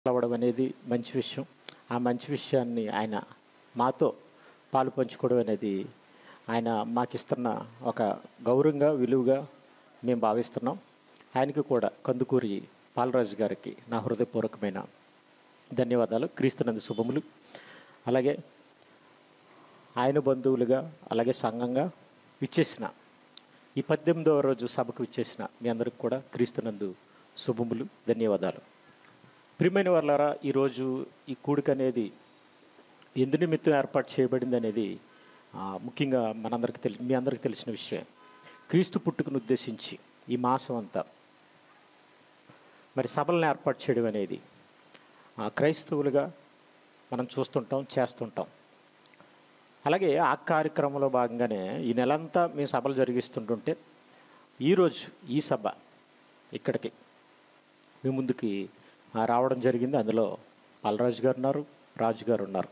అవ్వడం అనేది మంచి విషయం ఆ మంచి విషయాన్ని ఆయన మాతో పాలు పంచుకోవడం అనేది ఆయన మాకు ఇస్తున్న ఒక గౌరవంగా విలువగా మేము భావిస్తున్నాం ఆయనకి కూడా కందుకూరి పాలరాజు గారికి నా హృదయపూర్వకమైన ధన్యవాదాలు క్రీస్తునందు శుభములు అలాగే ఆయన బంధువులుగా అలాగే సంఘంగా విచ్చేసిన ఈ పద్దెనిమిదవ రోజు సభకు విచ్చేసిన మీ అందరికి కూడా క్రీస్తునందు శుభములు ధన్యవాదాలు ప్రియమైన వాళ్ళారా ఈరోజు ఈ కూడిక అనేది ఎందు నిమిత్తం ఏర్పాటు చేయబడింది అనేది ఆ, ముఖ్యంగా మనందరికి తెలి మీ అందరికీ తెలిసిన విషయం క్రీస్తు పుట్టుకను ఉద్దేశించి ఈ మాసం అంతా మరి సభలను ఏర్పాటు చేయడం అనేది ఆ, క్రైస్తవులుగా మనం చూస్తుంటాం చేస్తుంటాం అలాగే ఆ కార్యక్రమంలో భాగంగానే ఈ నెలంతా మేము సభలు జరిగిస్తుంటుంటే ఈరోజు ఈ సభ ఇక్కడికి మీ ముందుకి ఆ, రావడం జరిగింది అందులో పాలరాజు గారు ఉన్నారు రాజు గారు ఉన్నారు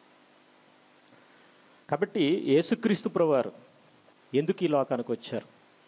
కాబట్టి యేసుక్రీస్తు ప్రభువారు ఎందుకు ఈ లోకానికి వచ్చారు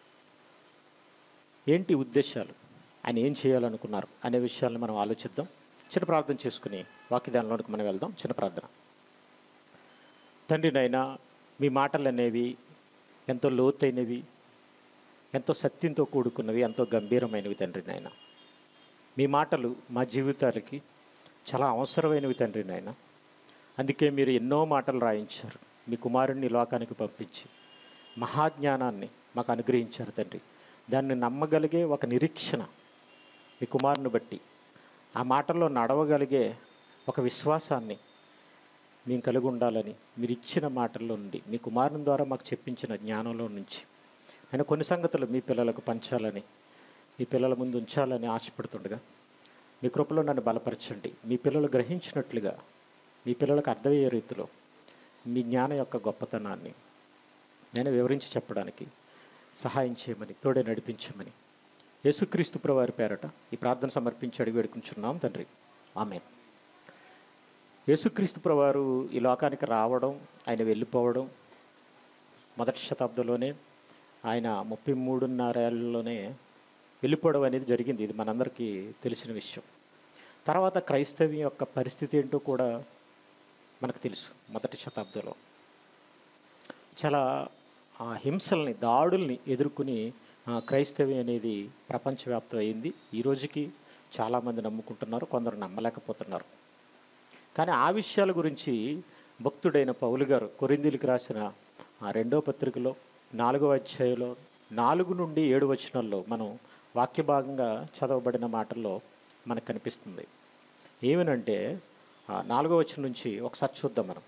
ఏంటి ఉద్దేశాలు ఆయన ఏం చేయాలనుకున్నారు అనే విషయాలను మనం ఆలోచిద్దాం చిన్న ప్రార్థన చేసుకుని వాక్యదానంలోనికి మనం వెళ్దాం చిన్న ప్రార్థన తండ్రి నాయనా మీ మాటలు అనేవి ఎంతో లోతైనవి ఎంతో సత్యంతో కూడుకున్నవి ఎంతో గంభీరమైనవి తండ్రి నాయన మీ మాటలు మా జీవితాలకి చాలా అవసరమైనవి తండ్రి నాయన అందుకే మీరు ఎన్నో మాటలు రాయించారు మీ కుమారుణ్ణి లోకానికి పంపించి మహాజ్ఞానాన్ని మాకు అనుగ్రహించారు తండ్రి దాన్ని నమ్మగలిగే ఒక నిరీక్షణ మీ కుమారుని బట్టి ఆ మాటల్లో నడవగలిగే ఒక విశ్వాసాన్ని మేము కలిగి ఉండాలని మీరు ఇచ్చిన మాటల్లో నుండి మీ కుమారుని ద్వారా మాకు చెప్పించిన జ్ఞానంలో నుంచి నేను కొన్ని సంగతులు మీ పిల్లలకు పంచాలని మీ పిల్లల ముందు ఉంచాలని ఆశపడుతుండగా మీ కృపలో నన్ను బలపరచండి మీ పిల్లలు గ్రహించినట్లుగా మీ పిల్లలకు అర్థమయ్యే రీతిలో మీ జ్ఞానం యొక్క గొప్పతనాన్ని నేను వివరించి చెప్పడానికి సహాయం చేయమని తోడే నడిపించమని యేసుక్రీస్తు ప్రవారి పేరట ఈ ప్రార్థన సమర్పించి అడిగి వేడుకుంటున్నాం తండ్రి ఆమె యేసుక్రీస్తు ప్రవారు ఈ లోకానికి రావడం ఆయన వెళ్ళిపోవడం మొదటి శతాబ్దంలోనే ఆయన ముప్పై మూడున్నరేళ్లలోనే వెళ్ళిపోవడం అనేది జరిగింది ఇది మనందరికీ తెలిసిన విషయం తర్వాత క్రైస్తవ్యం యొక్క పరిస్థితి ఏంటో కూడా మనకు తెలుసు మొదటి శతాబ్దంలో చాలా ఆ హింసల్ని దాడుల్ని ఎదుర్కొని ఆ, క్రైస్తవ్యం అనేది ప్రపంచవ్యాప్తం అయింది ఈ రోజుకి చాలామంది నమ్ముకుంటున్నారు కొందరు నమ్మలేకపోతున్నారు కానీ ఆ విషయాల గురించి భక్తుడైన పౌలు గారు కొరిందీలకు రాసిన ఆ రెండో పత్రికలో నాలుగో అధ్యాయంలో నాలుగు నుండి ఏడు వచనాల్లో మనం వాక్య భాగంగా చదవబడిన మాటల్లో మనకు కనిపిస్తుంది ఏమనంటే ఆ నాలుగో వచనం నుంచి ఒకసారి చూద్దాం మనం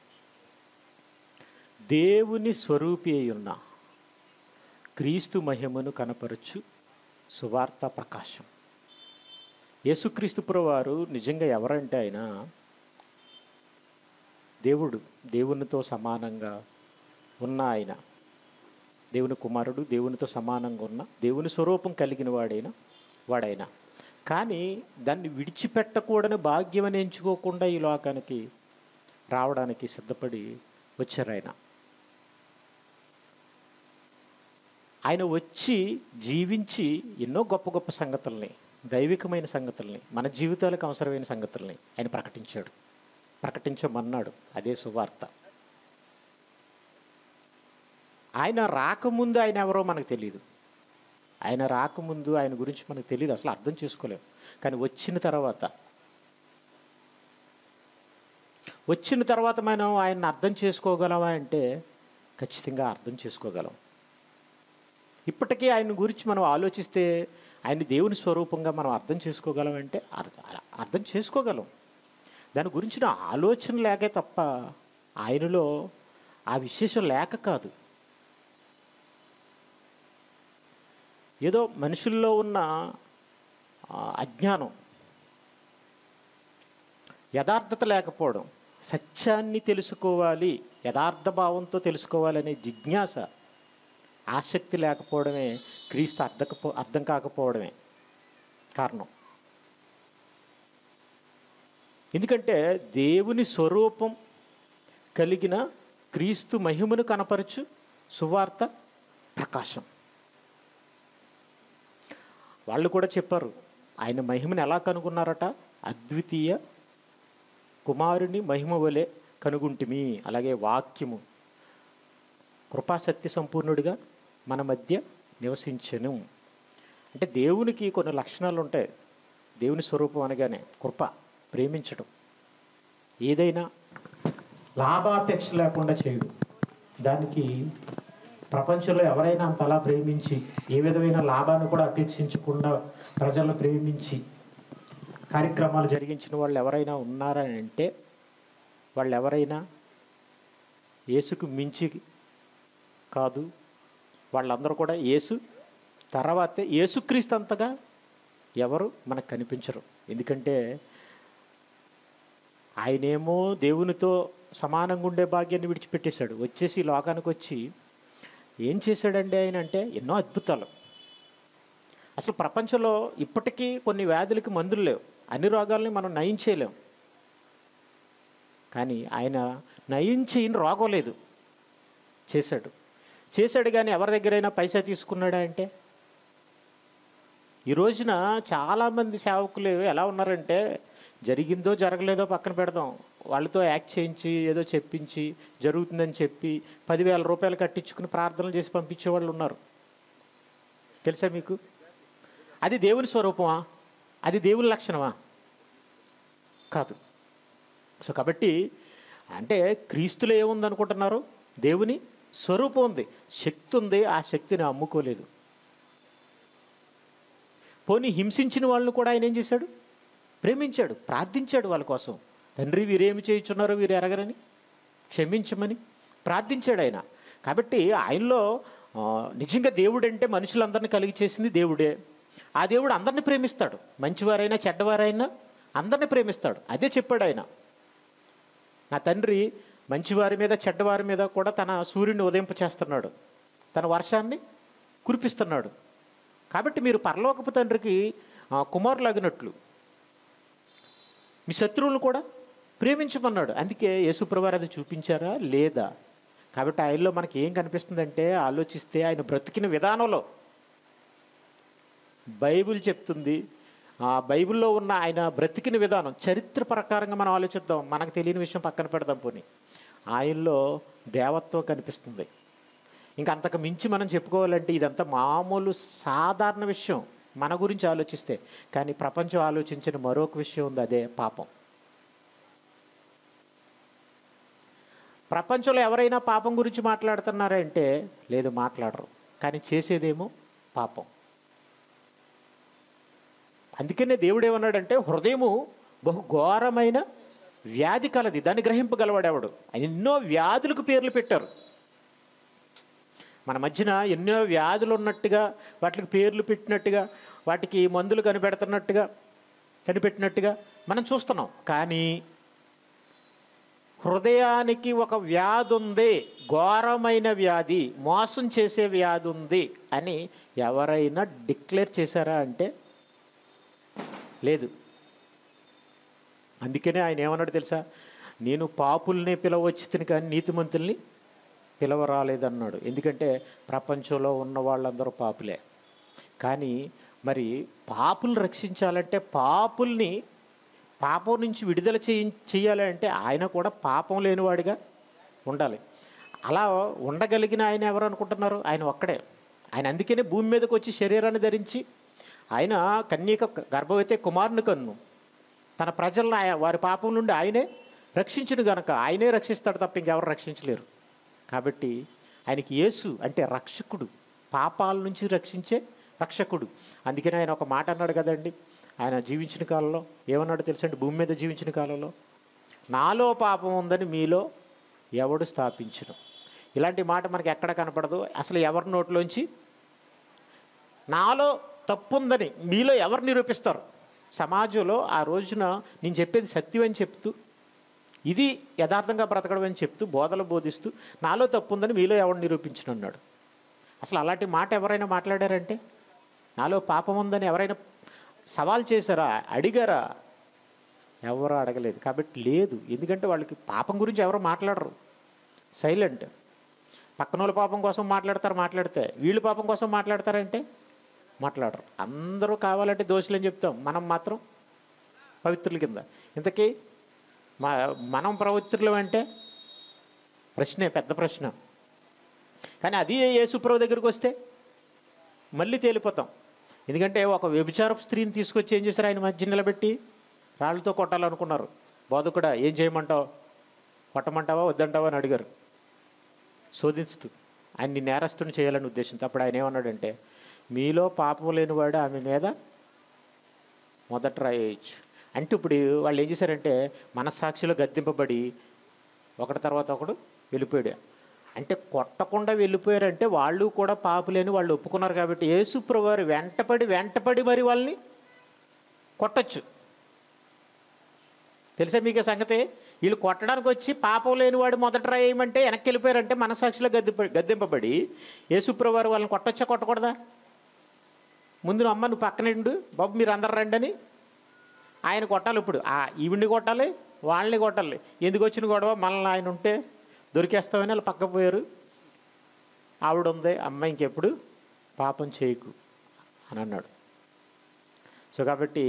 దేవుని స్వరూపి అయి ఉన్న క్రీస్తు మహిమను కనపరచు సువార్త ప్రకాశం యేసుక్రీస్తు వారు నిజంగా ఎవరంటే ఆయన దేవుడు దేవునితో సమానంగా ఉన్న ఆయన దేవుని కుమారుడు దేవునితో సమానంగా ఉన్న దేవుని స్వరూపం కలిగిన వాడైన వాడైనా కానీ దాన్ని విడిచిపెట్టకూడని భాగ్యం అని ఎంచుకోకుండా ఈ లోకానికి రావడానికి సిద్ధపడి వచ్చారు ఆయన ఆయన వచ్చి జీవించి ఎన్నో గొప్ప గొప్ప సంగతుల్ని దైవికమైన సంగతుల్ని మన జీవితాలకు అవసరమైన సంగతుల్ని ఆయన ప్రకటించాడు ప్రకటించమన్నాడు అదే సువార్త ఆయన రాకముందు ఆయన ఎవరో మనకు తెలియదు ఆయన రాకముందు ఆయన గురించి మనకు తెలియదు అసలు అర్థం చేసుకోలేము కానీ వచ్చిన తర్వాత వచ్చిన తర్వాత మనం ఆయన్ని అర్థం చేసుకోగలమా అంటే ఖచ్చితంగా అర్థం చేసుకోగలం ఇప్పటికీ ఆయన గురించి మనం ఆలోచిస్తే ఆయన దేవుని స్వరూపంగా మనం అర్థం చేసుకోగలం అంటే అర్థ- అర్థం చేసుకోగలం దాని గురించిన ఆలోచన లేకే తప్ప ఆయనలో ఆ విశేషం లేక కాదు ఏదో మనుషుల్లో ఉన్న ఆ, అజ్ఞానం యథార్థత లేకపోవడం సత్యాన్ని తెలుసుకోవాలి యథార్థ భావంతో తెలుసుకోవాలనే జిజ్ఞాస ఆసక్తి లేకపోవడమే క్రీస్తు అర్థకపో అర్థం కాకపోవడమే కారణం ఎందుకంటే దేవుని స్వరూపం కలిగిన క్రీస్తు మహిమను కనపరచు సువార్త ప్రకాశం వాళ్ళు కూడా చెప్పారు ఆయన మహిమను ఎలా కనుగొన్నారట అద్వితీయ కుమారుని మహిమ వలె కనుగుంటిమి అలాగే వాక్యము కృపాసత్య సంపూర్ణుడిగా మన మధ్య నివసించను అంటే దేవునికి కొన్ని లక్షణాలు ఉంటాయి దేవుని స్వరూపం అనగానే కృప ప్రేమించడం ఏదైనా లాభాపేక్ష లేకుండా చేయడం దానికి ప్రపంచంలో ఎవరైనా అంతలా ప్రేమించి ఏ విధమైన లాభాన్ని కూడా అపేక్షించకుండా ప్రజలను ప్రేమించి కార్యక్రమాలు జరిగించిన వాళ్ళు ఎవరైనా ఉన్నారని అంటే వాళ్ళు ఎవరైనా యేసుకు మించి కాదు వాళ్ళందరూ కూడా యేసు తర్వాతే యేసుక్రీస్తు అంతగా ఎవరు మనకు కనిపించరు ఎందుకంటే ఆయనేమో దేవునితో సమానంగా ఉండే భాగ్యాన్ని విడిచిపెట్టేశాడు వచ్చేసి ఈ లోకానికి వచ్చి ఏం చేశాడండి ఆయన అంటే ఎన్నో అద్భుతాలు అసలు ప్రపంచంలో ఇప్పటికీ కొన్ని వ్యాధులకి మందులు లేవు అన్ని రోగాల్ని మనం నయం చేయలేం కానీ ఆయన నయం చేయని రోగం లేదు చేశాడు చేశాడు కానీ ఎవరి దగ్గరైనా పైసా తీసుకున్నాడా అంటే ఈ రోజున చాలామంది సేవకులు ఎలా ఉన్నారంటే జరిగిందో జరగలేదో పక్కన పెడదాం వాళ్ళతో యాక్ట్ చేయించి ఏదో చెప్పించి జరుగుతుందని చెప్పి పదివేల రూపాయలు కట్టించుకుని ప్రార్థనలు చేసి పంపించే వాళ్ళు ఉన్నారు తెలుసా మీకు అది దేవుని స్వరూపమా అది దేవుని లక్షణమా కాదు సో కాబట్టి అంటే క్రీస్తులో ఏముంది అనుకుంటున్నారు దేవుని స్వరూపం ఉంది శక్తి ఉంది ఆ శక్తిని అమ్ముకోలేదు పోనీ హింసించిన వాళ్ళని కూడా ఆయన ఏం చేశాడు ప్రేమించాడు ప్రార్థించాడు వాళ్ళ కోసం తండ్రి వీరేమి చేయుచున్నారో వీరు ఎరగరని క్షమించమని ప్రార్థించాడు ఆయన కాబట్టి ఆయనలో ఆ, నిజంగా దేవుడు అంటే మనుషులందరినీ కలిగి చేసింది దేవుడే ఆ దేవుడు అందరిని ప్రేమిస్తాడు మంచివారైనా చెడ్డవారైనా అందరిని ప్రేమిస్తాడు అదే చెప్పాడు ఆయన నా తండ్రి మంచివారి మీద చెడ్డవారి మీద కూడా తన సూర్యుని ఉదయింప చేస్తున్నాడు తన వర్షాన్ని కురిపిస్తున్నాడు కాబట్టి మీరు పరలోకపు తండ్రికి ఆ, కుమారులాగినట్లు మీ శత్రువులు కూడా ప్రేమించమన్నాడు అందుకే యేసుప్రవారు అది చూపించారా లేదా కాబట్టి ఆయనలో మనకి ఏం కనిపిస్తుందంటే ఆలోచిస్తే ఆయన బ్రతికిన విధానంలో బైబిల్ చెప్తుంది ఆ బైబిల్లో ఉన్న ఆయన బ్రతికిన విధానం చరిత్ర ప్రకారంగా మనం ఆలోచిద్దాం మనకు తెలియని విషయం పక్కన పెడదాం పోని ఆయనలో దేవత్వం కనిపిస్తుంది ఇంకా అంతకు మించి మనం చెప్పుకోవాలంటే ఇదంతా మామూలు సాధారణ విషయం మన గురించి ఆలోచిస్తే కానీ ప్రపంచం ఆలోచించిన మరొక విషయం ఉంది అదే పాపం ప్రపంచంలో ఎవరైనా పాపం గురించి మాట్లాడుతున్నారంటే లేదు మాట్లాడరు కానీ చేసేదేమో పాపం అందుకనే దేవుడు ఏమన్నాడంటే హృదయము బహు ఘోరమైన వ్యాధి కలది దాన్ని గ్రహింపగలవాడెవడు ఎన్నో వ్యాధులకు పేర్లు పెట్టారు మన మధ్యన ఎన్నో వ్యాధులు ఉన్నట్టుగా వాటికి పేర్లు పెట్టినట్టుగా వాటికి మందులు కనిపెడుతున్నట్టుగా కనిపెట్టినట్టుగా మనం చూస్తున్నాం కానీ హృదయానికి ఒక వ్యాధి ఉంది ఘోరమైన వ్యాధి మోసం చేసే వ్యాధి ఉంది అని ఎవరైనా డిక్లేర్ చేశారా అంటే లేదు అందుకనే ఆయన ఏమన్నాడు తెలుసా నేను పాపుల్ని పిలవచ్చుతుని కానీ నీతిమంతుల్ని పిలవరాలేదన్నాడు ఎందుకంటే ప్రపంచంలో ఉన్న వాళ్ళందరూ పాపులే కానీ మరి పాపులు రక్షించాలంటే పాపుల్ని పాపం నుంచి విడుదల చేయి చేయాలి అంటే ఆయన కూడా పాపం లేనివాడిగా ఉండాలి అలా ఉండగలిగిన ఆయన ఎవరు అనుకుంటున్నారు ఆయన ఒక్కడే ఆయన అందుకనే భూమి మీదకి వచ్చి శరీరాన్ని ధరించి ఆయన కన్యక గర్భవతి కుమారుని కన్ను తన ప్రజలను ఆయ- వారి పాపం నుండి ఆయనే రక్షించును గనక ఆయనే రక్షిస్తాడు తప్ప ఇంకెవరు రక్షించలేరు కాబట్టి ఆయనకి యేసు అంటే రక్షకుడు పాపాల నుంచి రక్షించే రక్షకుడు అందుకని ఆయన ఒక మాట అన్నాడు కదండి ఆయన జీవించిన కాలంలో ఏమన్నాడు తెలుసండి భూమి మీద జీవించిన కాలంలో నాలో పాపం ఉందని మీలో ఎవడు స్థాపించను ఇలాంటి మాట మనకి ఎక్కడ కనపడదు అసలు ఎవరి నోట్లోంచి నాలో తప్పు ఉందని మీలో ఎవరు నిరూపిస్తారు సమాజంలో ఆ రోజున నేను చెప్పేది సత్యం అని చెప్తూ ఇది యథార్థంగా బ్రతకడం అని చెప్తూ బోధలు బోధిస్తూ నాలో తప్పు ఉందని మీలో ఎవరు నిరూపించను అన్నాడు అసలు అలాంటి మాట ఎవరైనా మాట్లాడారంటే నాలో పాపం ఉందని ఎవరైనా సవాల్ చేశారా అడిగారా ఎవరు అడగలేదు కాబట్టి లేదు ఎందుకంటే వాళ్ళకి పాపం గురించి ఎవరు మాట్లాడరు సైలెంట్ పక్కన వాళ్ళ పాపం కోసం మాట్లాడతారు మాట్లాడితే వీళ్ళు పాపం కోసం మాట్లాడతారంటే మాట్లాడరు అందరూ కావాలంటే దోషులని చెప్తాం మనం మాత్రం పవిత్రుల కింద ఇంతకీ మా మనం పవిత్రులం అంటే ప్రశ్నే పెద్ద ప్రశ్న కానీ అది యేసుప్రభు దగ్గరికి వస్తే మళ్ళీ తేలిపోతాం ఎందుకంటే ఒక వ్యభిచారపు స్త్రీని తీసుకొచ్చి ఏం చేశారు ఆయన మధ్య నిలబెట్టి రాళ్ళతో కొట్టాలనుకున్నారు బోధకుడా ఏం చేయమంటావు కొట్టమంటావా వద్దంటావా అని అడిగారు శోధిస్తూ ఆయన్ని నేరస్తుని చేయాలని ఉద్దేశంతో అప్పుడు ఆయన ఏమన్నాడంటే మీలో పాపం లేనివాడు ఆమె మీద మొదట రాయొచ్చు అంటే ఇప్పుడు వాళ్ళు ఏం చేశారంటే మనస్సాక్షిలో గద్దింపబడి ఒకటి తర్వాత ఒకడు వెళ్ళిపోయాడు అంటే కొట్టకుండా వెళ్ళిపోయారంటే వాళ్ళు కూడా పాపులేని వాళ్ళు ఒప్పుకున్నారు కాబట్టి యేసుప్రభు వారు వెంటపడి వెంటపడి మరి వాళ్ళని కొట్టచ్చు తెలుసా మీకు ఈ సంగతి వీళ్ళు కొట్టడానికి వచ్చి పాపం లేని వాడు మొదట రాయమంటే వెనక్కి వెళ్ళిపోయారంటే మనసాక్షిలో గద్ది గద్దింపబడి యేసుప్రభు వారు వాళ్ళని కొట్టొచ్చా కొట్టకూడదా ముందు నువ్వు అమ్మ నువ్వు పక్కన ఉండు బాబు మీరు అందరు రండి అని ఆయన కొట్టాలి ఇప్పుడు ఆ ఈవిడ్ని కొట్టాలి వాళ్ళని కొట్టాలి ఎందుకు వచ్చిన గొడవ మనల్ని ఆయన ఉంటే దొరికేస్తామని వాళ్ళు పక్క పోయారు ఆవిడ ఉంది అమ్మ ఇంకెప్పుడు పాపం చేయకు అని అన్నాడు సో కాబట్టి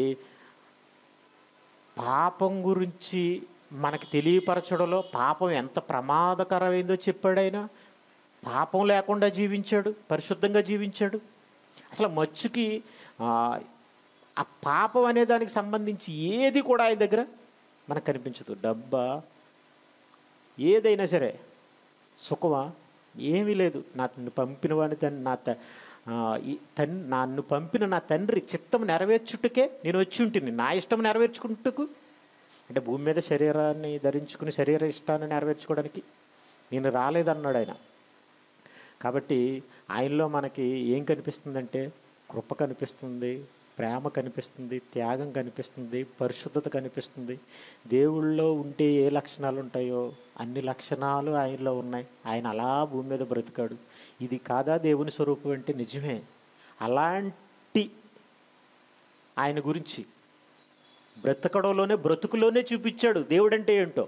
పాపం గురించి మనకి తెలియపరచడంలో పాపం ఎంత ప్రమాదకరమైందో చెప్పాడు ఆయన పాపం లేకుండా జీవించాడు పరిశుద్ధంగా జీవించాడు అసలు మచ్చుకి ఆ, ఆ పాపం అనే దానికి సంబంధించి ఏది కూడా ఆయన దగ్గర మనకు కనిపించదు డబ్బా ఏదైనా సరే సుఖమా ఏమీ లేదు నన్ను పంపిన వాడిని తన్ నా త- ఆ, ఈ తన్ నన్ను పంపిన నా తండ్రి చిత్తం నెరవేర్చుటకే నేను వచ్చి ఉంటుంది నా ఇష్టం నెరవేర్చుకుంటుకు అంటే భూమి మీద శరీరాన్ని ధరించుకుని శరీర ఇష్టాన్ని నెరవేర్చుకోవడానికి నేను రాలేదన్నాడు ఆయన కాబట్టి ఆయనలో మనకి ఏం కనిపిస్తుందంటే కృప కనిపిస్తుంది ప్రేమ కనిపిస్తుంది త్యాగం కనిపిస్తుంది పరిశుద్ధత కనిపిస్తుంది దేవుళ్ళలో ఉంటే ఏ లక్షణాలు ఉంటాయో అన్ని లక్షణాలు ఆయనలో ఉన్నాయి ఆయన అలా భూమి మీద బ్రతికాడు ఇది కాదా దేవుని స్వరూపం అంటే నిజమే అలాంటి ఆయన గురించి బ్రతకడంలోనే బ్రతుకులోనే చూపించాడు దేవుడంటే ఏంటో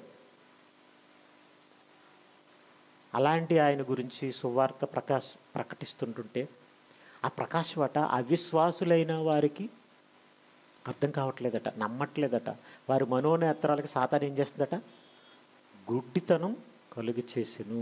అలాంటి ఆయన గురించి సువార్త ప్రకాశ ప్రకటిస్తుంటుంటే ఆ ప్రకాశమట అవిశ్వాసులైన వారికి అర్థం కావట్లేదట నమ్మట్లేదట వారి మనోనేత్రాలకి సాతాన్ ఏం చేస్తుందట గుడ్డితనం కలుగు చేసెను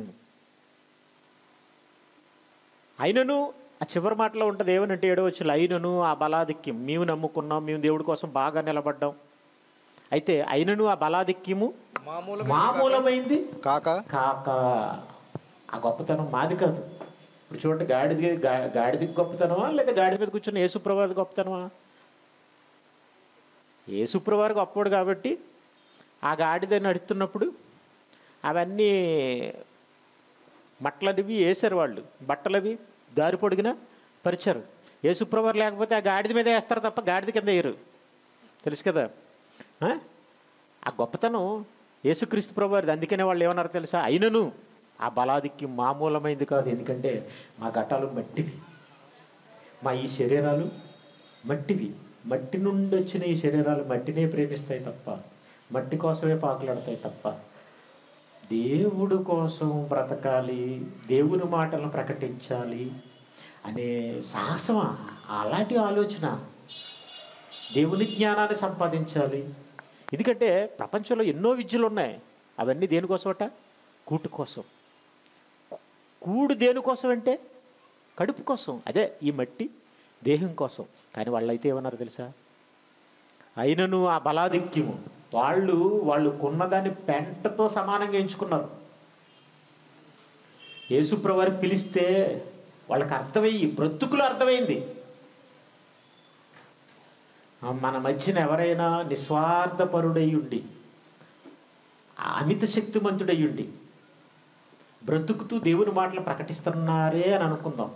అయినను ఆ చివరి మాటలో ఉంటుంది ఏమనంటే ఏడవచ్చు అయినను ఆ బలాధిక్యం మేము నమ్ముకున్నాం మేము దేవుడి కోసం బాగా నిలబడ్డాం అయితే అయినను ఆ బలాధిక్యము మామూలు మామూలమైంది కాక కాక ఆ గొప్పతనం మాది కాదు ఇప్పుడు చూడండి గాడిది గా- గాడిది గొప్పతనమా లేదా గాడి మీద కూర్చున్న యేసుప్రభాది గొప్పతనమా యేసుప్రభారు గొప్పవాడు కాబట్టి ఆ గాడిద నడుస్తున్నప్పుడు అవన్నీ మట్లనివి వేశారు వాళ్ళు బట్టలవి దారి పొడిగిన పరిచారు యేసుప్రభారు లేకపోతే ఆ గాడిద మీద వేస్తారు తప్ప గాడిద కింద వేయరు తెలుసు కదా ఆ? ఆ గొప్పతనం యేసుక్రీస్తు ప్రభువారిది అందుకనే వాళ్ళు ఏమన్నారు తెలుసా అయినను ఆ బలాదిక్కి మామూలమైంది కాదు ఎందుకంటే మా ఘటాలు మట్టివి మా ఈ శరీరాలు మట్టివి మట్టి నుండి వచ్చిన ఈ శరీరాలు మట్టినే ప్రేమిస్తాయి తప్ప మట్టి కోసమే పాకులాడతాయి తప్ప దేవుడు కోసం బ్రతకాలి దేవుని మాటలను ప్రకటించాలి అనే సాహసమా అలాంటి ఆలోచన దేవుని జ్ఞానాన్ని సంపాదించాలి ఎందుకంటే ప్రపంచంలో ఎన్నో విద్యలు ఉన్నాయి అవన్నీ దేనికోసమట కూటు కోసం కూడు దేనికోసం అంటే కడుపు కోసం అదే ఈ మట్టి దేహం కోసం కానీ వాళ్ళైతే ఏమన్నారు తెలుసా అయినను ఆ బలాధిక్యము వాళ్ళు వాళ్ళు కొన్నదాన్ని పెంటతో సమానంగా ఎంచుకున్నారు యేసుప్రవారి పిలిస్తే వాళ్ళకి అర్థమయ్యి బ్రతుకులు అర్థమైంది ఆ, మన మధ్యన ఎవరైనా నిస్వార్థపరుడై ఉండి అమిత శక్తిమంతుడై ఉండి బ్రతుకుతూ దేవుని మాటలు ప్రకటిస్తున్నారే అని అనుకుందాం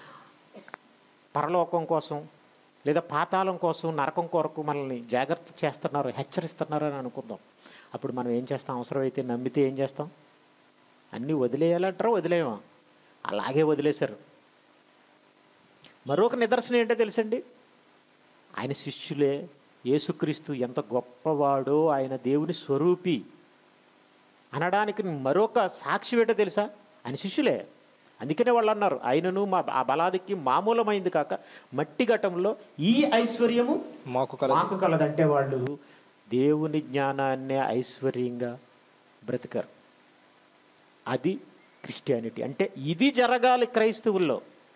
పరలోకం కోసం లేదా పాతాళం కోసం నరకం కొరకు మనల్ని జాగ్రత్త చేస్తున్నారు హెచ్చరిస్తున్నారు అని అనుకుందాం అప్పుడు మనం ఏం చేస్తాం అవసరమైతే నమ్మితే ఏం చేస్తాం అన్నీ వదిలేయాలంటారా వదిలేయమా అలాగే వదిలేశారు మరొక నిదర్శనం ఏంటో తెలుసండి ఆయన శిష్యులే యేసుక్రీస్తు ఎంత గొప్పవాడో ఆయన దేవుని స్వరూపి అనడానికి మరొక సాక్షి ఏంటో తెలుసా ఆయన శిష్యులే అందుకనే వాళ్ళు అన్నారు ఆయనను మా ఆ బలాదికి మామూలమైంది కాక మట్టి ఘటంలో ఈ ఐశ్వర్యము మాకు కలదు మాకు కలదంటే వాళ్ళు దేవుని జ్ఞానాన్నే ఐశ్వర్యంగా బ్రతికారు అది క్రిస్టియానిటీ అంటే ఇది జరగాలి క్రైస్తవుల్లో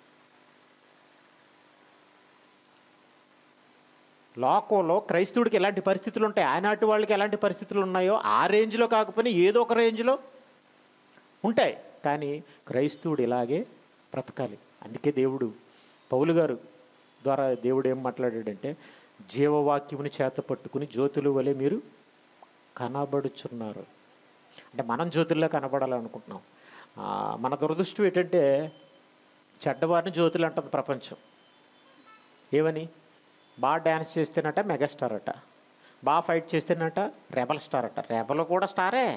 లోకంలో క్రైస్తవుడికి ఎలాంటి పరిస్థితులు ఉంటాయి ఆనాటి వాళ్ళకి ఎలాంటి పరిస్థితులు ఉన్నాయో ఆ రేంజ్లో కాకపోయినా ఏదో ఒక రేంజ్లో ఉంటాయి కానీ క్రైస్తవుడు ఇలాగే బ్రతకాలి అందుకే దేవుడు పౌలు గారు ద్వారా దేవుడు ఏం మాట్లాడాడంటే జీవవాక్యముని చేత పట్టుకుని జ్యోతులు వలె మీరు కనబడుచున్నారు అంటే మనం జ్యోతుల్లో కనబడాలనుకుంటున్నాం ఆ, మన దురదృష్టం ఏంటంటే చెడ్డవారిని జ్యోతులు అంటుంది ప్రపంచం ఏమని బాగా డ్యాన్స్ చేస్తేనట మెగాస్టార్ అట బాగా ఫైట్ చేస్తేనట రెబల్ స్టార్ అట రెబల్ కూడా స్టారే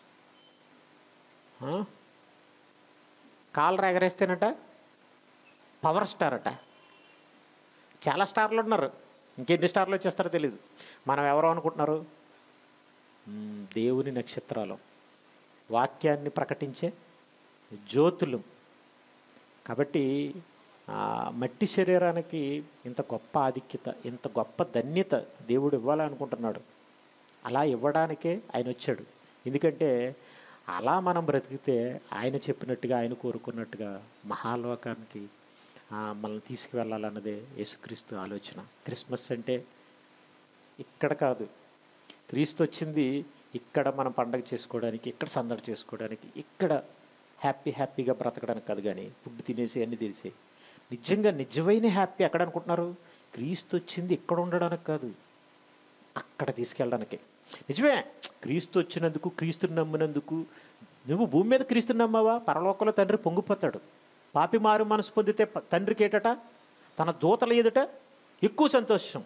ఆ? కాళ్ళు ఎగరేస్తేనట పవర్ స్టార్ అట చాలా స్టార్లు ఉన్నారు ఇంకెన్ని స్టార్లు వచ్చేస్తారో తెలియదు మనం ఎవరో అనుకుంటున్నారు మ్మ్, దేవుని నక్షత్రాలు వాక్యాన్ని ప్రకటించే జ్యోతులు కాబట్టి ఆ, మట్టి శరీరానికి ఇంత గొప్ప ఆధిక్యత ఇంత గొప్ప ధన్యత దేవుడు ఇవ్వాలనుకుంటున్నాడు అలా ఇవ్వడానికే ఆయన వచ్చాడు ఎందుకంటే అలా మనం బ్రతికితే ఆయన చెప్పినట్టుగా ఆయన కోరుకున్నట్టుగా మహాలోకానికి ఆ, మనల్ని తీసుకువెళ్ళాలన్నదే యేసుక్రీస్తు ఆలోచన క్రిస్మస్ అంటే ఇక్కడ కాదు క్రీస్తు వచ్చింది ఇక్కడ మనం పండగ చేసుకోవడానికి ఇక్కడ సందడి చేసుకోవడానికి ఇక్కడ హ్యాపీ హ్యాపీగా బ్రతకడానికి కాదు కానీ ఫుడ్ తినేసి అన్ని తెలిసి నిజంగా నిజమైన హ్యాపీ ఎక్కడ అనుకుంటున్నారు క్రీస్తు వచ్చింది ఇక్కడ ఉండడానికి కాదు అక్కడ తీసుకెళ్ళడానికి నిజమే క్రీస్తు వచ్చినందుకు క్రీస్తుని నమ్మినందుకు నువ్వు భూమి మీద క్రీస్తుని నమ్మావా పరలోకంలో తండ్రి పొంగిపోతాడు పాపి మారు మనసు పొందితే ప- తండ్రికి ఏటట తన దూతల ఎదుట ఎక్కువ సంతోషం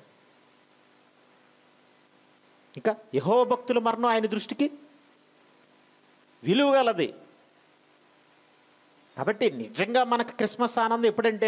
ఇంకా యహో భక్తుల మరణం ఆయన దృష్టికి విలువగలది కాబట్టి నిజంగా మనకు క్రిస్మస్ ఆనందం ఎప్పుడంటే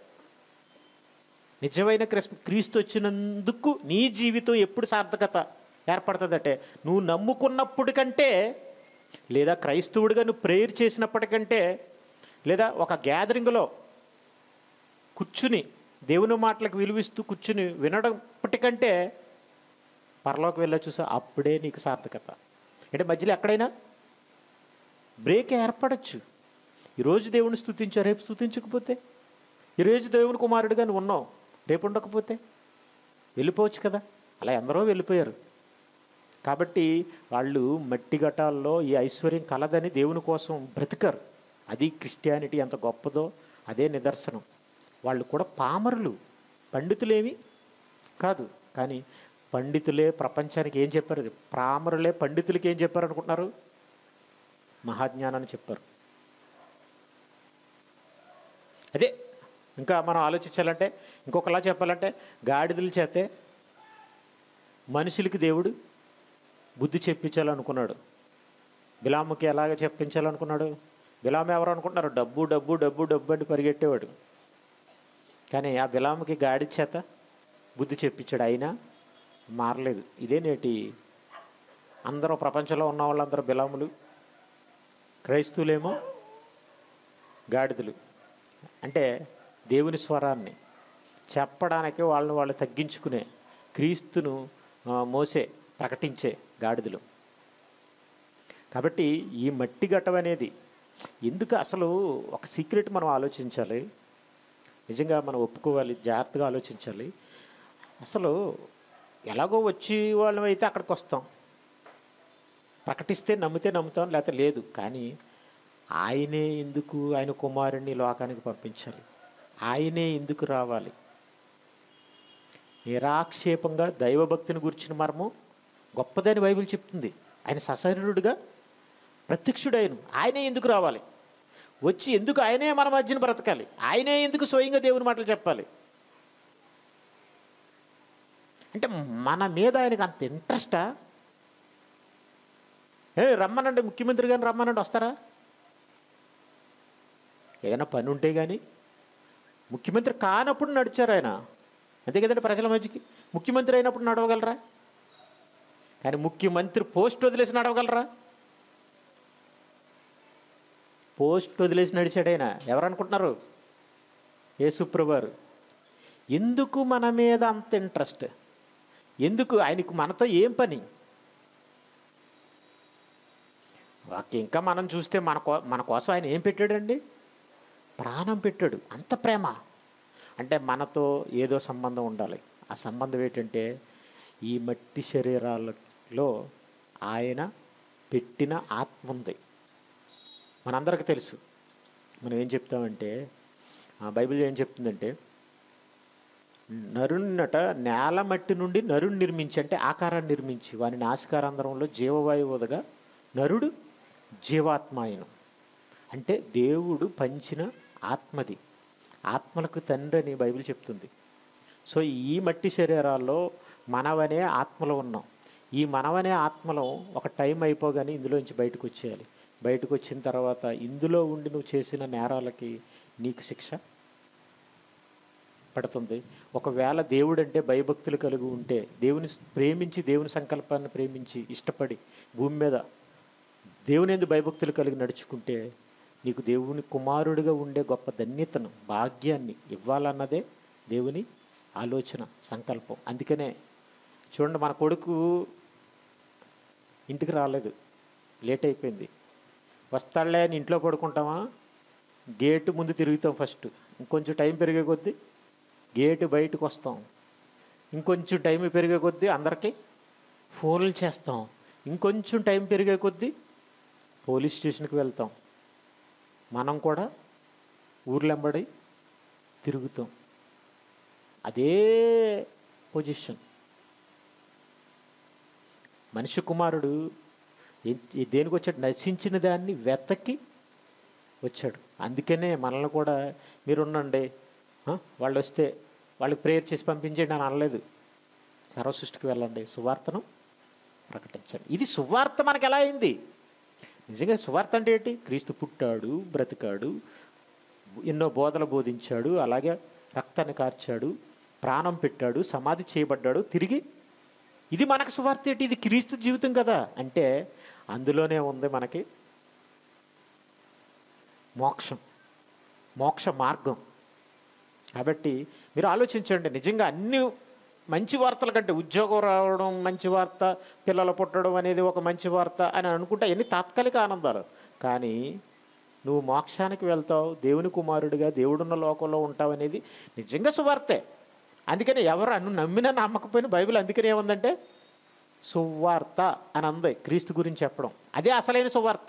నిజమైన క్రిస్ క్రీస్తు వచ్చినందుకు నీ జీవితం ఎప్పుడు సార్థకత ఏర్పడుతుందంటే నువ్వు నమ్ముకున్నప్పుడు కంటే లేదా క్రైస్తవుడిగా నువ్వు ప్రేయర్ చేసినప్పటికంటే లేదా ఒక గ్యాదరింగ్లో కూర్చుని దేవుని మాటలకు విలువిస్తూ కూర్చుని వినడంప్పటికంటే పరలోకి వెళ్ళ చూసా అప్పుడే నీకు సార్థకత అంటే మధ్యలో ఎక్కడైనా బ్రేక్ ఏర్పడచ్చు ఈరోజు దేవుని స్థుతించా రేపు స్థుతించకపోతే ఈరోజు దేవుని కుమారుడిగా నువ్వు ఉన్నావు రేపు ఉండకపోతే వెళ్ళిపోవచ్చు కదా అలా ఎందరో వెళ్ళిపోయారు కాబట్టి వాళ్ళు మట్టి ఘటాల్లో ఈ ఐశ్వర్యం కలదని దేవుని కోసం బ్రతికారు అది క్రిస్టియానిటీ ఎంత గొప్పదో అదే నిదర్శనం వాళ్ళు కూడా పామరులు పండితులేమి కాదు కానీ పండితులే ప్రపంచానికి ఏం చెప్పారు పామరులే పండితులకి ఏం చెప్పారు అనుకుంటున్నారు మహాజ్ఞానాన్ని చెప్పారు అదే ఇంకా మనం ఆలోచించాలంటే ఇంకొకలా చెప్పాలంటే గాడిదల చేతే మనుషులకి దేవుడు బుద్ధి చెప్పించాలనుకున్నాడు బిలాముకి ఎలాగ చెప్పించాలనుకున్నాడు బిలాము ఎవరు అనుకుంటున్నారు డబ్బు డబ్బు డబ్బు డబ్బు అని పరిగెట్టేవాడు కానీ ఆ బిలాముకి గాడి చేత బుద్ధి చెప్పించాడు అయినా మారలేదు ఇదే నేటి అందరూ ప్రపంచంలో ఉన్న వాళ్ళందరూ బిలాములు క్రైస్తవులేమో గాడిదలు అంటే దేవుని స్వరాన్ని చెప్పడానికి వాళ్ళని వాళ్ళు తగ్గించుకునే క్రీస్తును ఆ, మోసే ప్రకటించే గాడిదలు కాబట్టి ఈ మట్టి ఘటం అనేది ఎందుకు అసలు ఒక సీక్రెట్ మనం ఆలోచించాలి నిజంగా మనం ఒప్పుకోవాలి జాగ్రత్తగా ఆలోచించాలి అసలు ఎలాగో వచ్చి వాళ్ళం అయితే అక్కడికి వస్తాం ప్రకటిస్తే నమ్మితే నమ్ముతాం లేకపోతే లేదు కానీ ఆయనే ఎందుకు ఆయన కుమారుణ్ణి లోకానికి పంపించాలి ఆయనే ఎందుకు రావాలి నిరాక్షేపంగా దైవభక్తిని గురించిన మర్మం గొప్పదని బైబిల్ చెప్తుంది ఆయన సశరీరుడుగా ప్రత్యక్షుడైన ఆయనే ఎందుకు రావాలి వచ్చి ఎందుకు ఆయనే మన మధ్యన బ్రతకాలి ఆయనే ఎందుకు స్వయంగా దేవుని మాటలు చెప్పాలి అంటే మన మీద ఆయనకు అంత ఇంట్రెస్టా ఏ రమ్మనండి ముఖ్యమంత్రి గారిని రమ్మనండి వస్తారా ఏదైనా పని ఉంటే కానీ ముఖ్యమంత్రి కానప్పుడు నడిచారు ఆయన అంతే కదండి ప్రజల మధ్యకి ముఖ్యమంత్రి అయినప్పుడు నడవగలరా కానీ ముఖ్యమంత్రి పోస్ట్ వదిలేసి నడవగలరా పోస్ట్ వదిలేసి నడిచాడు ఆయన ఎవరు అనుకుంటున్నారు యేసుప్రభారు ఎందుకు మన మీద అంత ఇంట్రెస్ట్ ఎందుకు ఆయనకు మనతో ఏం పని వాకి ఇంకా మనం చూస్తే మన కో మన కోసం ఆయన ఏం పెట్టాడండి ప్రాణం పెట్టాడు అంత ప్రేమ అంటే మనతో ఏదో సంబంధం ఉండాలి ఆ సంబంధం ఏంటంటే ఈ మట్టి శరీరాలలో ఆయన పెట్టిన ఆత్మ ఉంది మనందరికీ తెలుసు మనం ఏం చెప్తామంటే ఆ బైబిల్ ఏం చెప్తుందంటే నరున్నట నేల మట్టి నుండి నరుని నిర్మించి అంటే ఆకారాన్ని నిర్మించి వాని నాసికారంధ్రంలో జీవవాయువుదగా నరుడు జీవాత్మాయనం అంటే దేవుడు పంచిన ఆత్మది ఆత్మలకు తండ్రి అని బైబిల్ చెప్తుంది సో ఈ మట్టి శరీరాల్లో మనవనే ఆత్మలో ఉన్నాం ఈ మనవనే ఆత్మలో ఒక టైం అయిపోగానే ఇందులోంచి బయటకు వచ్చేయాలి బయటకు వచ్చిన తర్వాత ఇందులో ఉండి నువ్వు చేసిన నేరాలకి నీకు శిక్ష పడుతుంది ఒకవేళ దేవుడు అంటే భయభక్తులు కలిగి ఉంటే దేవుని ప్రేమించి దేవుని సంకల్పాన్ని ప్రేమించి ఇష్టపడి భూమి మీద దేవుని ఎందు భయభక్తులు కలిగి నడుచుకుంటే నీకు దేవుని కుమారుడిగా ఉండే గొప్ప ధన్యతను భాగ్యాన్ని ఇవ్వాలన్నదే దేవుని ఆలోచన సంకల్పం అందుకనే చూడండి మన కొడుకు ఇంటికి రాలేదు లేట్ అయిపోయింది వస్తాడులే అని ఇంట్లో పడుకుంటామా గేటు ముందు తిరుగుతాం ఫస్ట్ ఇంకొంచెం టైం పెరిగే కొద్దీ గేటు బయటకు వస్తాం ఇంకొంచెం టైం పెరిగే కొద్దీ అందరికీ ఫోన్లు చేస్తాం ఇంకొంచెం టైం పెరిగే కొద్దీ పోలీస్ స్టేషన్కి వెళ్తాం మనం కూడా ఊర్లెంబడి తిరుగుతాం అదే పొజిషన్ మనిషి కుమారుడు ఏ- ఏ- దేనికి వచ్చాడు నశించిన దాన్ని వెతకి వచ్చాడు అందుకనే మనల్ని కూడా మీరు ఉండండి ఆ, వాళ్ళు వస్తే వాళ్ళకి ప్రేయర్ చేసి పంపించండి అని అనలేదు సర్వసృష్టికి వెళ్ళండి సువార్తను ప్రకటించండి ఇది సువార్త మనకు ఎలా అయింది నిజంగా సువార్త అంటే ఏంటి క్రీస్తు పుట్టాడు బ్రతికాడు ఎన్నో బోధలు బోధించాడు అలాగే రక్తాన్ని కార్చాడు ప్రాణం పెట్టాడు సమాధి చేయబడ్డాడు తిరిగి ఇది మనకు సువార్త ఏంటి ఇది క్రీస్తు జీవితం కదా అంటే అందులోనే ఉంది మనకి మోక్షం మోక్ష మార్గం కాబట్టి మీరు ఆలోచించండి నిజంగా అన్ని మంచి వార్తల కంటే ఉద్యోగం రావడం మంచి వార్త పిల్లలు పుట్టడం అనేది ఒక మంచి వార్త అని అనుకుంటే ఎన్ని తాత్కాలిక ఆనందాలు కానీ నువ్వు మోక్షానికి వెళ్తావు దేవుని కుమారుడిగా దేవుడున్న లోకంలో ఉంటావు అనేది నిజంగా సువార్తే అందుకని ఎవరు అన్ను నమ్మినా నమ్మకపోయినా బైబిల్ అందుకని ఏముందంటే సువార్త అని అంది క్రీస్తు గురించి చెప్పడం అదే అసలైన సువార్త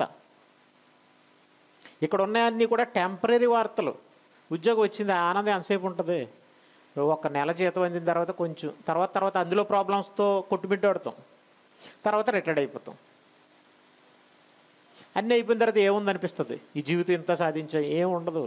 ఇక్కడ ఉన్నాయన్నీ కూడా టెంపరీ వార్తలు ఉద్యోగం వచ్చింది ఆ ఆనందం ఎంతసేపు ఉంటుంది ఒక నెల జీతం అందిన తర్వాత కొంచెం తర్వాత తర్వాత అందులో ప్రాబ్లమ్స్తో కొట్టుబిట్టాడుతాం తర్వాత రిటైర్డ్ అయిపోతాం అన్నీ అయిపోయిన తర్వాత ఏముంది అనిపిస్తుంది ఈ జీవితం ఇంత సాధించా ఏం ఉండదు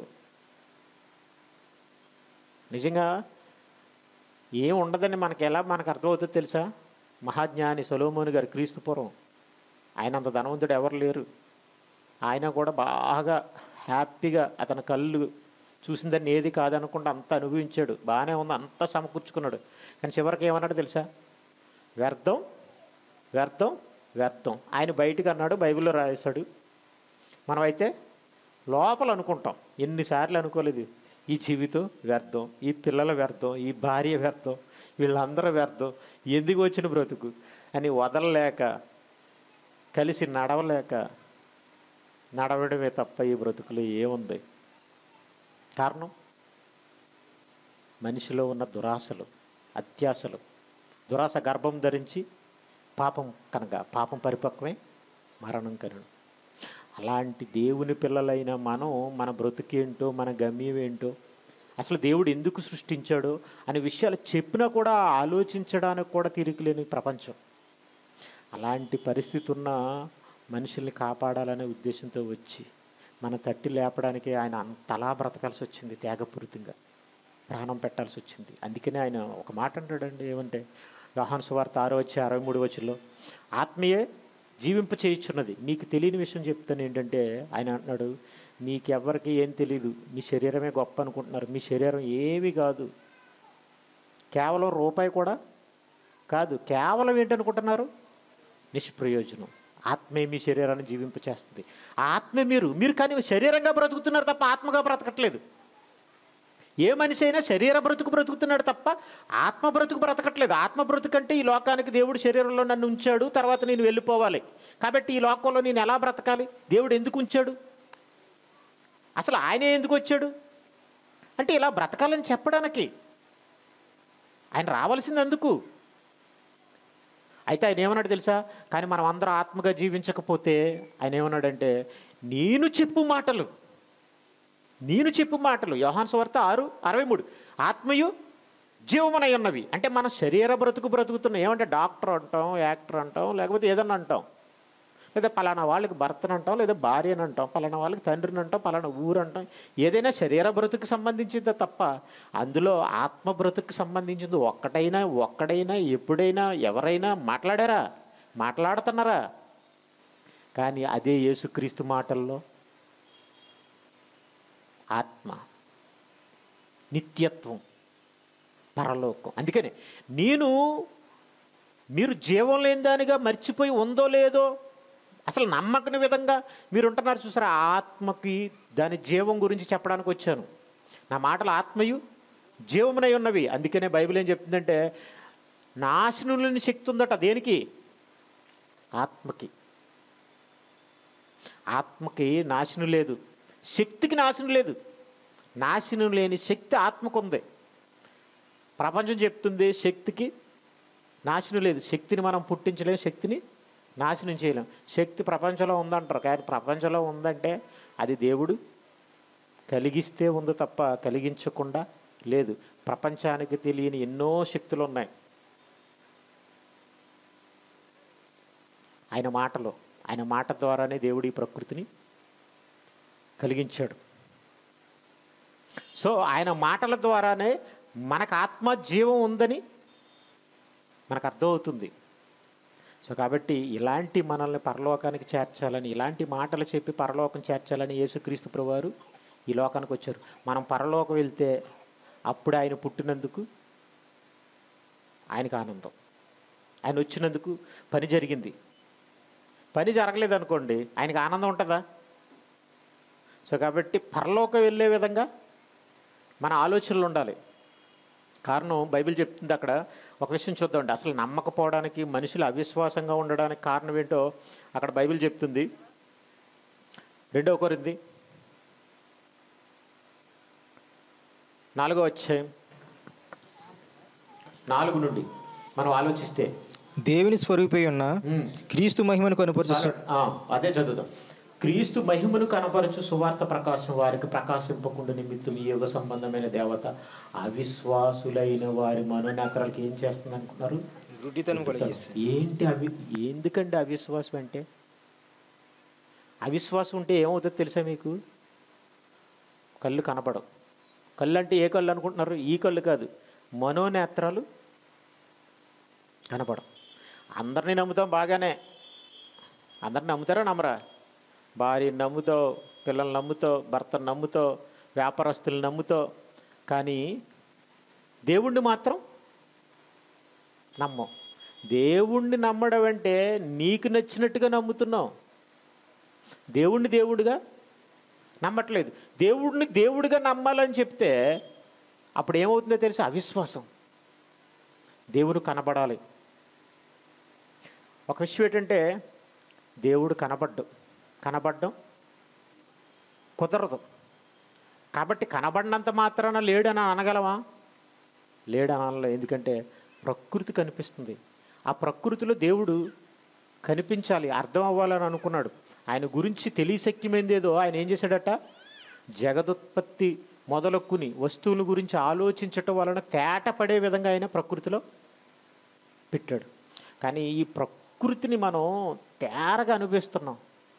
నిజంగా ఏం ఉండదని మనకి ఎలా మనకు అర్థమవుతుందో తెలుసా మహాజ్ఞాని సొలోమోని గారు క్రీస్తుపురం ఆయన అంత ధనవంతుడు ఎవరు లేరు ఆయన కూడా బాగా హ్యాపీగా అతని కళ్ళు చూసిందని ఏది కాదనకుండా అంత అనుభవించాడు బాగానే ఉంది అంతా సమకూర్చుకున్నాడు కానీ చివరికి ఏమన్నాడు తెలుసా వ్యర్థం వ్యర్థం వ్యర్థం ఆయన బయటికి అన్నాడు బైబిల్లో రాశాడు మనమైతే లోపల అనుకుంటాం ఎన్నిసార్లు అనుకోలేదు ఈ జీవితం వ్యర్థం ఈ పిల్లల వ్యర్థం ఈ భార్య వ్యర్థం వీళ్ళందరూ వ్యర్థం ఎందుకు వచ్చిన బ్రతుకు అని వదలలేక కలిసి నడవలేక నడవడమే తప్ప ఈ బ్రతుకులో ఏముంది కారణం మనిషిలో ఉన్న దురాశలు అత్యాశలు దురాశ గర్భం ధరించి పాపం కనుక పాపం పరిపక్వమే మరణం కనుడు అలాంటి దేవుని పిల్లలైన మనం మన బ్రతుకేంటో మన గమ్యం ఏంటో అసలు దేవుడు ఎందుకు సృష్టించాడో అనే విషయాలు చెప్పినా కూడా ఆలోచించడానికి కూడా తీరికలేని ప్రపంచం అలాంటి పరిస్థితి ఉన్న మనుషుల్ని కాపాడాలనే ఉద్దేశంతో వచ్చి మన తట్టి లేపడానికి ఆయన అంతలా బ్రతకాల్సి వచ్చింది త్యాగపూరితంగా ప్రాణం పెట్టాల్సి వచ్చింది అందుకనే ఆయన ఒక మాట అంటాడండి ఏమంటే వ్యవహాన్ సువార్త ఆరో వచ్చి అరవై మూడు వచ్చిలో ఆత్మీయే జీవింప చేయించున్నది మీకు తెలియని విషయం చెప్తాను ఏంటంటే ఆయన అంటున్నాడు మీకెవ్వరికి ఏం తెలియదు మీ శరీరమే గొప్ప అనుకుంటున్నారు మీ శరీరం ఏమీ కాదు కేవలం రూపాయి కూడా కాదు కేవలం ఏంటనుకుంటున్నారు నిష్ప్రయోజనం ఆత్మే మీ శరీరాన్ని జీవింప చేస్తుంది ఆ ఆత్మే మీరు మీరు కానీ శరీరంగా బ్రతుకుతున్నారు తప్ప ఆత్మగా బ్రతకట్లేదు ఏ మనిషి అయినా శరీర బ్రతుకు బ్రతుకుతున్నాడు తప్ప ఆత్మ బ్రతుకు బ్రతకట్లేదు ఆత్మ బ్రతుకు అంటే ఈ లోకానికి దేవుడు శరీరంలో నన్ను ఉంచాడు తర్వాత నేను వెళ్ళిపోవాలి కాబట్టి ఈ లోకంలో నేను ఎలా బ్రతకాలి దేవుడు ఎందుకు ఉంచాడు అసలు ఆయనే ఎందుకు వచ్చాడు అంటే ఇలా బ్రతకాలని చెప్పడానికి ఆయన రావాల్సింది అందుకు అయితే ఆయన ఏమన్నాడు తెలుసా కానీ మనం అందరం ఆత్మగా జీవించకపోతే ఆయన ఏమన్నాడంటే నేను చెప్పు మాటలు నేను చెప్పు మాటలు యోహాన్ సువార్త ఆరు అరవై మూడు ఆత్మయు జీవమునై ఉన్నవి అంటే మన శరీర బ్రతుకు బ్రతుకుతున్నాం ఏమంటే డాక్టర్ అంటాం యాక్టర్ అంటాం లేకపోతే ఏదన్నా అంటాం లేదా పలానా వాళ్ళకి భర్తను అంటాం లేదా భార్యను అంటాం పలానా వాళ్ళకి తండ్రిని అంటాం పలానా ఊరు అంటాం ఏదైనా శరీర బ్రతుకు సంబంధించిందే తప్ప అందులో ఆత్మ బ్రతుకు సంబంధించింది ఒక్కటైనా ఒక్కడైనా ఎప్పుడైనా ఎవరైనా మాట్లాడారా మాట్లాడుతున్నారా కానీ అదే యేసుక్రీస్తు మాటల్లో ఆత్మ నిత్యత్వం పరలోకం అందుకని నేను మీరు జీవం లేని దానిగా మర్చిపోయి ఉందో లేదో అసలు నమ్మకని విధంగా మీరు ఉంటున్నారు చూసారా ఆ ఆత్మకి దాని జీవం గురించి చెప్పడానికి వచ్చాను నా మాటలు ఆత్మయు జీవమునై ఉన్నవి అందుకనే బైబిల్ ఏం చెప్తుందంటే నాశనం లేని శక్తి ఉందట దేనికి ఆత్మకి ఆత్మకి నాశనం లేదు శక్తికి నాశనం లేదు నాశనం లేని శక్తి ఆత్మకు ఉంది ప్రపంచం చెప్తుంది శక్తికి నాశనం లేదు శక్తిని మనం పుట్టించలేం శక్తిని నాశనం చేయలేం శక్తి ప్రపంచంలో ఉందంటారు కానీ ప్రపంచంలో ఉందంటే అది దేవుడు కలిగిస్తే ఉంది తప్ప కలిగించకుండా లేదు ప్రపంచానికి తెలియని ఎన్నో శక్తులు ఉన్నాయి ఆయన మాటలో ఆయన మాట ద్వారానే దేవుడు ఈ ప్రకృతిని కలిగించాడు సో ఆయన మాటల ద్వారానే మనకు ఆత్మ జీవం ఉందని మనకు అర్థమవుతుంది సో కాబట్టి ఇలాంటి మనల్ని పరలోకానికి చేర్చాలని ఇలాంటి మాటలు చెప్పి పరలోకం చేర్చాలని యేసుక్రీస్తు ప్రభువారు ఈ లోకానికి వచ్చారు మనం పరలోకం వెళ్తే అప్పుడు ఆయన పుట్టినందుకు ఆయనకు ఆనందం ఆయన వచ్చినందుకు పని జరిగింది పని జరగలేదు అనుకోండి ఆయనకు ఆనందం ఉంటుందా సో కాబట్టి పరలోకం వెళ్ళే విధంగా మన ఆలోచనలు ఉండాలి కారణం బైబిల్ చెప్తుంది అక్కడ ఒక విషయం చూద్దామండి అసలు నమ్మకపోవడానికి మనుషులు అవిశ్వాసంగా ఉండడానికి కారణం ఏంటో అక్కడ బైబిల్ చెప్తుంది రెండవ కొరింది నాలుగో అధ్యాయం నాలుగు నుండి మనం ఆలోచిస్తే దేవుని స్వరూపై ఉన్న ఉమ్, క్రీస్తు మహిమను కనుపరుచు ఆ, అదే చదువుదాం క్రీస్తు మహిమను కనపరచు సువార్త ప్రకాశం వారికి ప్రకాశింపకుండా నిమిత్తం ఈ యుగ సంబంధమైన దేవత అవిశ్వాసులైన వారి మనోనేతరాలకి ఏం చేస్తుంది అనుకున్నారు గుడ్డితనం కలిగిస్తుంది ఏంటి అవి ఎందుకండి అవిశ్వాసం అంటే అవిశ్వాసం ఉంటే ఏమవుతుందో తెలుసా మీకు కళ్ళు కనపడవు కళ్ళు అంటే ఏ కళ్ళు అనుకుంటున్నారు ఈ కళ్ళు కాదు మనోనేత్రాలు కనపడవు అందరినీ నమ్ముతాం బాగానే అందరిని నమ్ముతారా నమ్మరా భార్య నమ్ముతావు పిల్లల్ని నమ్ముతావు భర్తను నమ్ముతావు వ్యాపారస్తులు నమ్ముతావు కానీ దేవుణ్ణి మాత్రం నమ్మం దేవుణ్ణి నమ్మడం అంటే నీకు నచ్చినట్టుగా నమ్ముతున్నావు దేవుణ్ణి దేవుడిగా నమ్మట్లేదు దేవుడిని దేవుడిగా నమ్మాలని చెప్తే అప్పుడు ఏమవుతుందో తెలిసి అవిశ్వాసం దేవుడు కనబడాలి ఒక విషయం ఏంటంటే దేవుడు కనబడ్డం కనబడ్డం కుదరదు కాబట్టి కనబడినంత మాత్రాన లేడని అనగలమా లేడని అనలే ఎందుకంటే ప్రకృతి కనిపిస్తుంది ఆ ప్రకృతిలో దేవుడు కనిపించాలి అర్థం అవ్వాలని అనుకున్నాడు ఆయన గురించి తెలియశక్యమైందేదో ఆయన ఏం చేశాడట జగదుత్పత్తి మొదలక్కుని వస్తువుల గురించి ఆలోచించటం వలన తేట పడే విధంగా ఆయన ప్రకృతిలో పెట్టాడు కానీ ఈ ప్రకృతిని మనం తేరగా అనిపిస్తున్నాం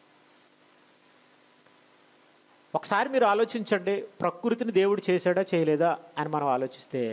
ఒకసారి మీరు ఆలోచించండి ప్రకృతిని దేవుడు చేశాడా చేయలేదా అని మనం ఆలోచిస్తే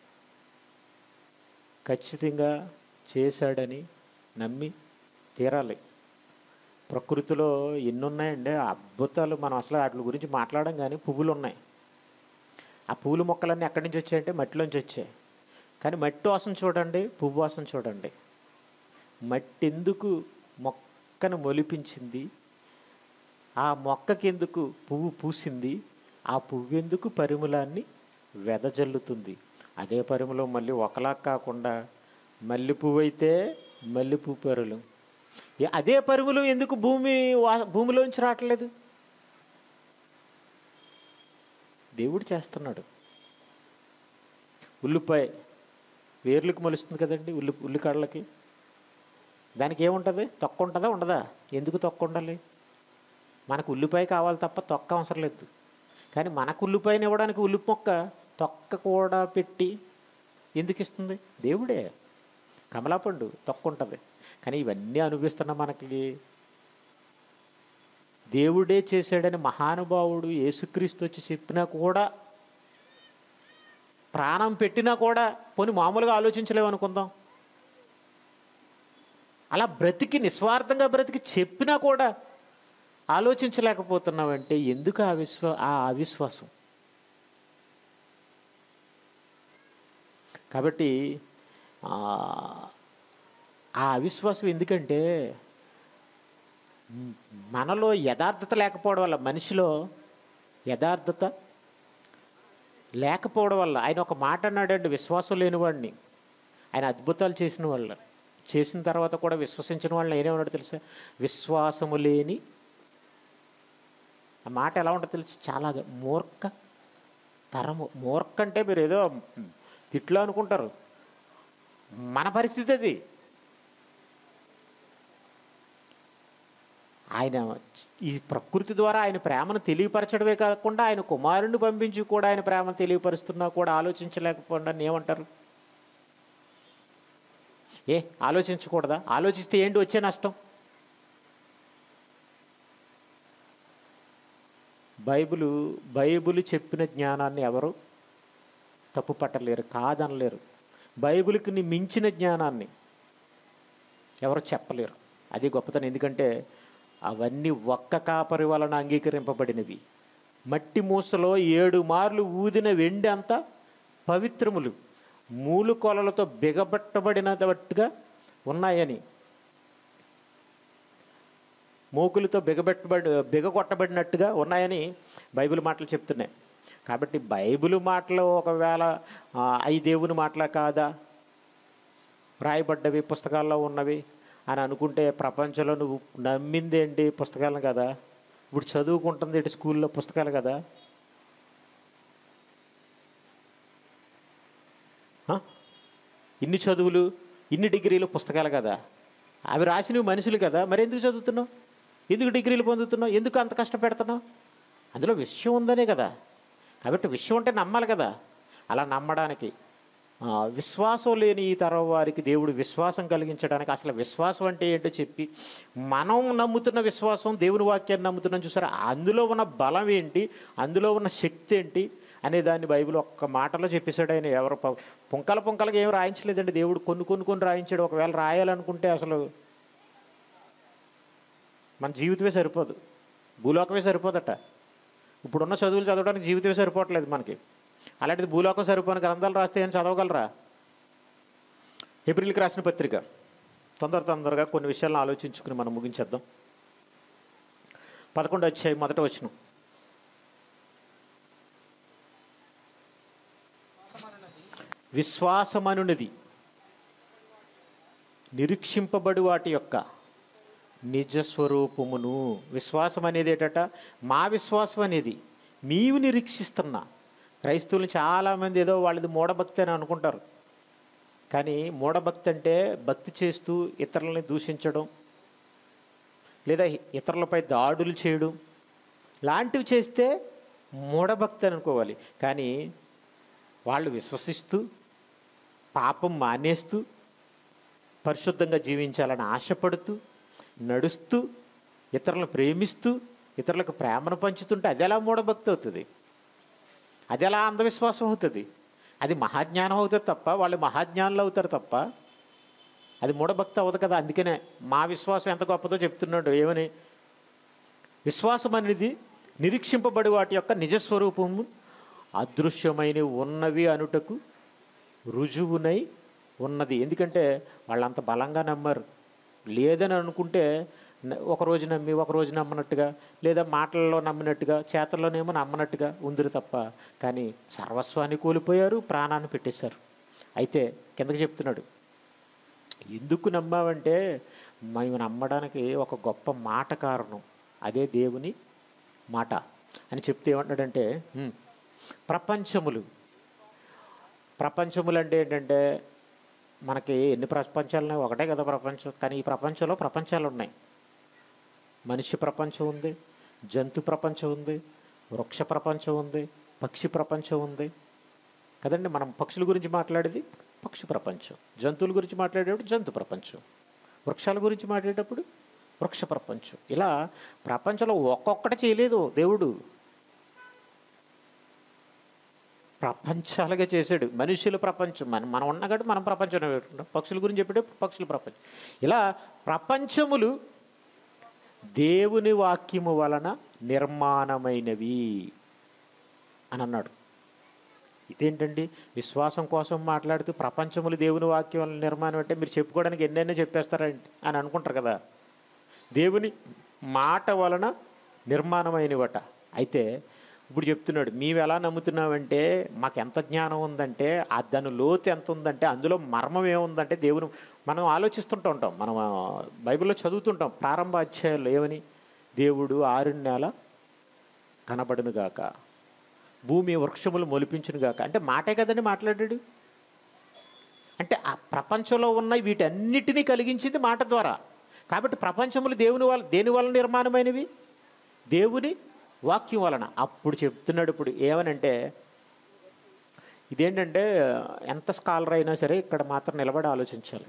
ఖచ్చితంగా చేశాడని నమ్మి తీరాలి ప్రకృతిలో ఎన్ని ఉన్నాయండి అద్భుతాలు మనం అసలు వాటి గురించి మాట్లాడడం కానీ పువ్వులు ఉన్నాయి ఆ పూల మొక్కలన్నీ ఎక్కడి నుంచి వచ్చాయంటే మట్టిలోంచి వచ్చాయి కానీ మట్టి వాసన చూడండి పువ్వు వాసన చూడండి మట్టి ఎందుకు మొక్కను మొలిపించింది ఆ మొక్కకి ఎందుకు పువ్వు పూసింది ఆ పువ్వు ఎందుకు పరిమళాన్ని వెదజల్లుతుంది అదే పరిమళం మళ్ళీ ఒకలా కాకుండా మల్లెపువ్వు అయితే మల్లెపువ్వు పరిమళం ఏ- అదే పరిమళం ఎందుకు భూమి వా- భూమిలోంచి రావట్లేదు దేవుడు చేస్తున్నాడు ఉల్లిపాయ వేర్లకు మొలుస్తుంది కదండి ఉల్లి ఉల్లికాడలకి దానికి ఏముంటుంది తొక్క ఉంటుందా ఉండదా ఎందుకు తొక్క ఉండాలి మనకు ఉల్లిపాయ కావాలి తప్ప తొక్క అవసరం లేదు కానీ మనకు ఉల్లిపాయని ఇవ్వడానికి ఉల్లి మొక్క తొక్క కూడా పెట్టి ఎందుకు ఇస్తుంది దేవుడే కమలాపండు తొక్క ఉంటుంది కానీ ఇవన్నీ అనుభవిస్తున్న మనకి దేవుడే చేశాడని మహానుభావుడు యేసుక్రీస్తు వచ్చి చెప్పినా కూడా ప్రాణం పెట్టినా కూడా పోనీ మామూలుగా ఆలోచించలేము అనుకుందాం అలా బ్రతికి నిస్వార్థంగా బ్రతికి చెప్పినా కూడా ఆలోచించలేకపోతున్నావంటే ఎందుకు ఆ విశ్వ ఆ అవిశ్వాసం కాబట్టి ఆ, ఆ అవిశ్వాసం ఎందుకంటే మ్, మనలో యథార్థత లేకపోవడం వల్ల మనిషిలో యథార్థత లేకపోవడం వల్ల ఆయన ఒక మాట అన్నాడండి విశ్వాసం లేనివాడిని ఆయన అద్భుతాలు చేసిన వాళ్ళ చేసిన తర్వాత కూడా విశ్వసించిన వాళ్ళని ఏమన్నాడు తెలుసా విశ్వాసము లేని ఆ మాట ఎలా ఉంటుందో తెలుసు చాలా మూర్ఖ తరము మూర్ఖ అంటే మీరు ఏదో తిట్లో అనుకుంటారు మన పరిస్థితి అది ఆయన ఈ ప్రకృతి ద్వారా ఆయన ప్రేమను తెలియపరచడమే కాకుండా ఆయన కుమారుణ్ణి పంపించి కూడా ఆయన ప్రేమను తెలియపరుస్తున్నా కూడా ఆలోచించలేకపోకుండా ఏమంటారు ఏ ఆలోచించకూడదా ఆలోచిస్తే ఏంటి వచ్చే నష్టం బైబిలు బైబిల్ చెప్పిన జ్ఞానాన్ని ఎవరు తప్పు పట్టలేరు కాదనలేరు బైబిల్కి మించిన జ్ఞానాన్ని ఎవరు చెప్పలేరు అది గొప్పతనం ఎందుకంటే అవన్నీ ఒక్క కాపరి వలన అంగీకరింపబడినవి మట్టి మూసలో ఏడు మార్లు ఊదిన వెండి అంతా పవిత్రములు మూలు కొలలతో బిగబట్టబడినట్టుగా ఉన్నాయని మోకులతో బిగబెట్టబడి బిగగొట్టబడినట్టుగా ఉన్నాయని బైబిల్ మాటలు చెప్తున్నాయి కాబట్టి బైబిల్ మాటలు ఒకవేళ ఆ, అయి దేవుని మాటలా కాదా రాయబడ్డవి పుస్తకాల్లో ఉన్నవి అని అనుకుంటే ప్రపంచంలో నువ్వు నమ్మింది ఏంటి పుస్తకాలను కదా ఇప్పుడు చదువుకుంటుంది ఏంటి స్కూల్లో పుస్తకాలు కదా ఆ? ఇన్ని చదువులు ఇన్ని డిగ్రీలు పుస్తకాలు కదా అవి రాసినవి మనుషులు కదా మరి ఎందుకు చదువుతున్నావు ఎందుకు డిగ్రీలు పొందుతున్నావు ఎందుకు అంత కష్టపెడుతున్నావు అందులో విషయం ఉందనే కదా కాబట్టి విషయం అంటే నమ్మాలి కదా అలా నమ్మడానికి ఆ, విశ్వాసం లేని ఈ తరం వారికి దేవుడు విశ్వాసం కలిగించడానికి అసలు విశ్వాసం అంటే ఏంటో చెప్పి మనం నమ్ముతున్న విశ్వాసం దేవుని వాక్యాన్ని నమ్ముతున్నాం చూసారా అందులో ఉన్న బలం ఏంటి అందులో ఉన్న శక్తి ఏంటి అనే దాన్ని బైబిల్ ఒక్క మాటలో చెప్పేశాడు ఆయన ఎవరు ప- పుంకల పుంకలకి ఏం రాయించలేదండి దేవుడు కొన్ని కొన్ని కొన్ని రాయించాడు ఒకవేళ రాయాలనుకుంటే అసలు మన జీవితమే సరిపోదు భూలోకమే సరిపోదట ఇప్పుడున్న చదువులు చదవడానికి జీవితమే సరిపోవట్లేదు మనకి అలాంటిది భూలోకం సరిపోని గ్రంథాలు రాస్తే ఏం చదవగలరా ఏప్రిల్కి రాసిన పత్రిక తొందర తొందరగా కొన్ని విషయాలను ఆలోచించుకుని మనం ముగించేద్దాం పదకొండు వచ్చాయి మొదట వచ్చిన విశ్వాసమనున్నది నిరీక్షింపబడి వాటి యొక్క నిజస్వరూపమును విశ్వాసం అనేది ఏంటట మా విశ్వాసం అనేది నీవు నిరీక్షిస్తున్నా క్రైస్తవులు చాలామంది ఏదో వాళ్ళది మూఢభక్తి అని అనుకుంటారు కానీ మూఢభక్తి అంటే భక్తి చేస్తూ ఇతరులని దూషించడం లేదా ఇతరులపై దాడులు చేయడం లాంటివి చేస్తే మూఢభక్తి అని అనుకోవాలి కానీ వాళ్ళు విశ్వసిస్తూ పాపం మానేస్తూ పరిశుద్ధంగా జీవించాలని ఆశపడుతూ నడుస్తూ ఇతరులను ప్రేమిస్తూ ఇతరులకు ప్రేమను పంచుతుంటే అది ఎలా మూఢభక్తి అవుతుంది అది ఎలా అంధవిశ్వాసం అవుతుంది అది మహాజ్ఞానం అవుతుంది తప్ప వాళ్ళు మహాజ్ఞానులు అవుతారు తప్ప అది మూఢభక్తి అవ్వదు కదా అందుకనే మా విశ్వాసం ఎంత గొప్పదో చెప్తున్నాడు ఏమని విశ్వాసం అనేది నిరీక్షింపబడి వాటి యొక్క నిజస్వరూపము అదృశ్యమైన ఉన్నవి అనుటకు రుజువునై ఉన్నది ఎందుకంటే వాళ్ళంత బలంగా నమ్మారు లేదని అనుకుంటే న- ఒక రోజు నమ్మి ఒక రోజు నమ్మనట్టుగా లేదా మాటల్లో నమ్మినట్టుగా చేతల్లోనేమో నమ్మనట్టుగా ఉందిరు తప్ప కానీ సర్వస్వాన్ని కోల్పోయారు ప్రాణాన్ని పెట్టేశారు అయితే కిందకి చెప్తున్నాడు ఎందుకు నమ్మావంటే మేము నమ్మడానికి ఒక గొప్ప మాట కారణం అదే దేవుని మాట అని చెప్తే ఏమంటున్నాడంటే "హ్మ్, ప్రపంచములు ప్రపంచములు అంటే ఏంటంటే మనకి ఎన్ని ప్రపంచాలు ఉన్నాయి ఒకటే కదా ప్రపంచం కానీ ఈ ప్రపంచంలో ప్రపంచాలు ఉన్నాయి మనిషి ప్రపంచం ఉంది జంతు ప్రపంచం ఉంది వృక్ష ప్రపంచం ఉంది పక్షి ప్రపంచం ఉంది కదండి మనం పక్షుల గురించి మాట్లాడేది పక్షి ప్రపంచం జంతువుల గురించి మాట్లాడేటప్పుడు జంతు ప్రపంచం వృక్షాల గురించి మాట్లాడేటప్పుడు వృక్ష ప్రపంచం ఇలా ప్రపంచంలో ఒక్కొక్కటి చేయలేదు దేవుడు ప్రపంచాలుగా చేశాడు మనుషుల ప్రపంచం మనం మనం ఉన్న కాబట్టి మనం ప్రపంచంలో పెట్టుకుంటాం పక్షుల గురించి చెప్పేటే పక్షుల ప్రపంచం ఇలా ప్రపంచములు దేవుని వాక్యము వలన నిర్మాణమైనవి అని అన్నాడు ఇదేంటండి విశ్వాసం కోసం మాట్లాడుతూ ప్రపంచములు దేవుని వాక్యం వలన నిర్మాణం అంటే మీరు చెప్పుకోవడానికి ఎన్నైనా చెప్పేస్తారండి అని అనుకుంటారు కదా దేవుని మాట వలన నిర్మాణమైనవట అయితే ఇప్పుడు చెప్తున్నాడు మేము ఎలా నమ్ముతున్నామంటే మాకు ఎంత జ్ఞానం ఉందంటే ఆ దాని లోతు ఎంత ఉందంటే అందులో మర్మం ఏముందంటే దేవుని మనం ఆలోచిస్తుంటూ ఉంటాం మనం ఆ, బైబిల్లో చదువుతుంటాం ప్రారంభ అధ్యాయాల్లో ఏమని దేవుడు ఆరు నెల కనబడును గాక భూమి వృక్షములు మొలిపించును గాక అంటే మాటే కదండి మాట్లాడాడు అంటే ఆ ప్రపంచంలో ఉన్న వీటన్నిటినీ కలిగించింది మాట ద్వారా కాబట్టి ప్రపంచములు దేవుని వల్ల దేని వలన నిర్మాణమైనవి దేవుని వాక్యం వలన అప్పుడు చెప్తున్నాడు ఇప్పుడు ఏమనంటే ఇదేంటంటే ఎంత స్కాలర్ అయినా సరే ఇక్కడ మాత్రం నిలబడి ఆలోచించాలి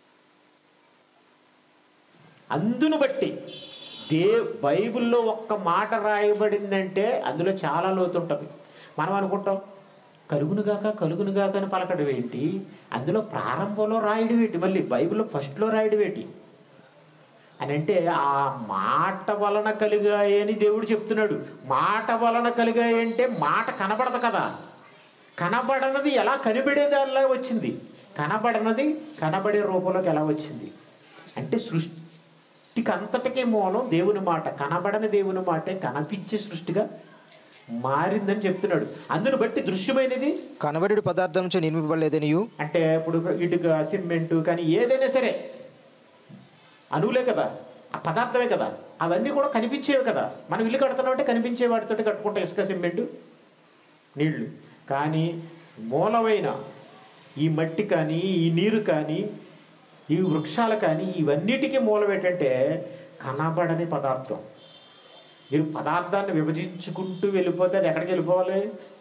అందును బట్టి దే బైబిల్లో ఒక్క మాట రాయబడిందంటే అందులో చాలా లోతు ఉంటుంది మనం అనుకుంటాం కలుగునుగాక కలుగునుగాక అని పలకడం ఏంటి అందులో ప్రారంభంలో రాయడం ఏంటి మళ్ళీ బైబిల్లో ఫస్ట్లో రాయడం ఏంటి అని అంటే ఆ మాట వలన కలిగాయి అని దేవుడు చెప్తున్నాడు మాట వలన కలిగాయి అంటే మాట కనబడదు కదా కనబడనది ఎలా కనిపెడేదానిలా వచ్చింది కనబడనది కనబడే రూపంలోకి ఎలా వచ్చింది అంటే సృష్టికి అంతటికీ మూలం దేవుని మాట కనబడని దేవుని మాటే కనిపించే సృష్టిగా మారిందని చెప్తున్నాడు అందును బట్టి దృశ్యమైనది కనబడి పదార్థం నుంచి నిర్మింపబడలేదనియు అంటే ఇప్పుడు ఇటుక సిమెంట్ కానీ ఏదైనా సరే అణువులే కదా ఆ పదార్థమే కదా అవన్నీ కూడా కనిపించేవి కదా మనం ఇల్లు కడుతున్నామంటే కనిపించే వాటితోటి కట్టుకుంటాం ఇసుక సిమెంట్ నీళ్లు కానీ మూలమైన ఈ మట్టి కానీ ఈ నీరు కానీ ఈ వృక్షాలు కానీ ఇవన్నిటికీ మూలం ఏంటంటే కనబడని పదార్థం మీరు పదార్థాన్ని విభజించుకుంటూ వెళ్ళిపోతే అది ఎక్కడికి వెళ్ళిపోవాలి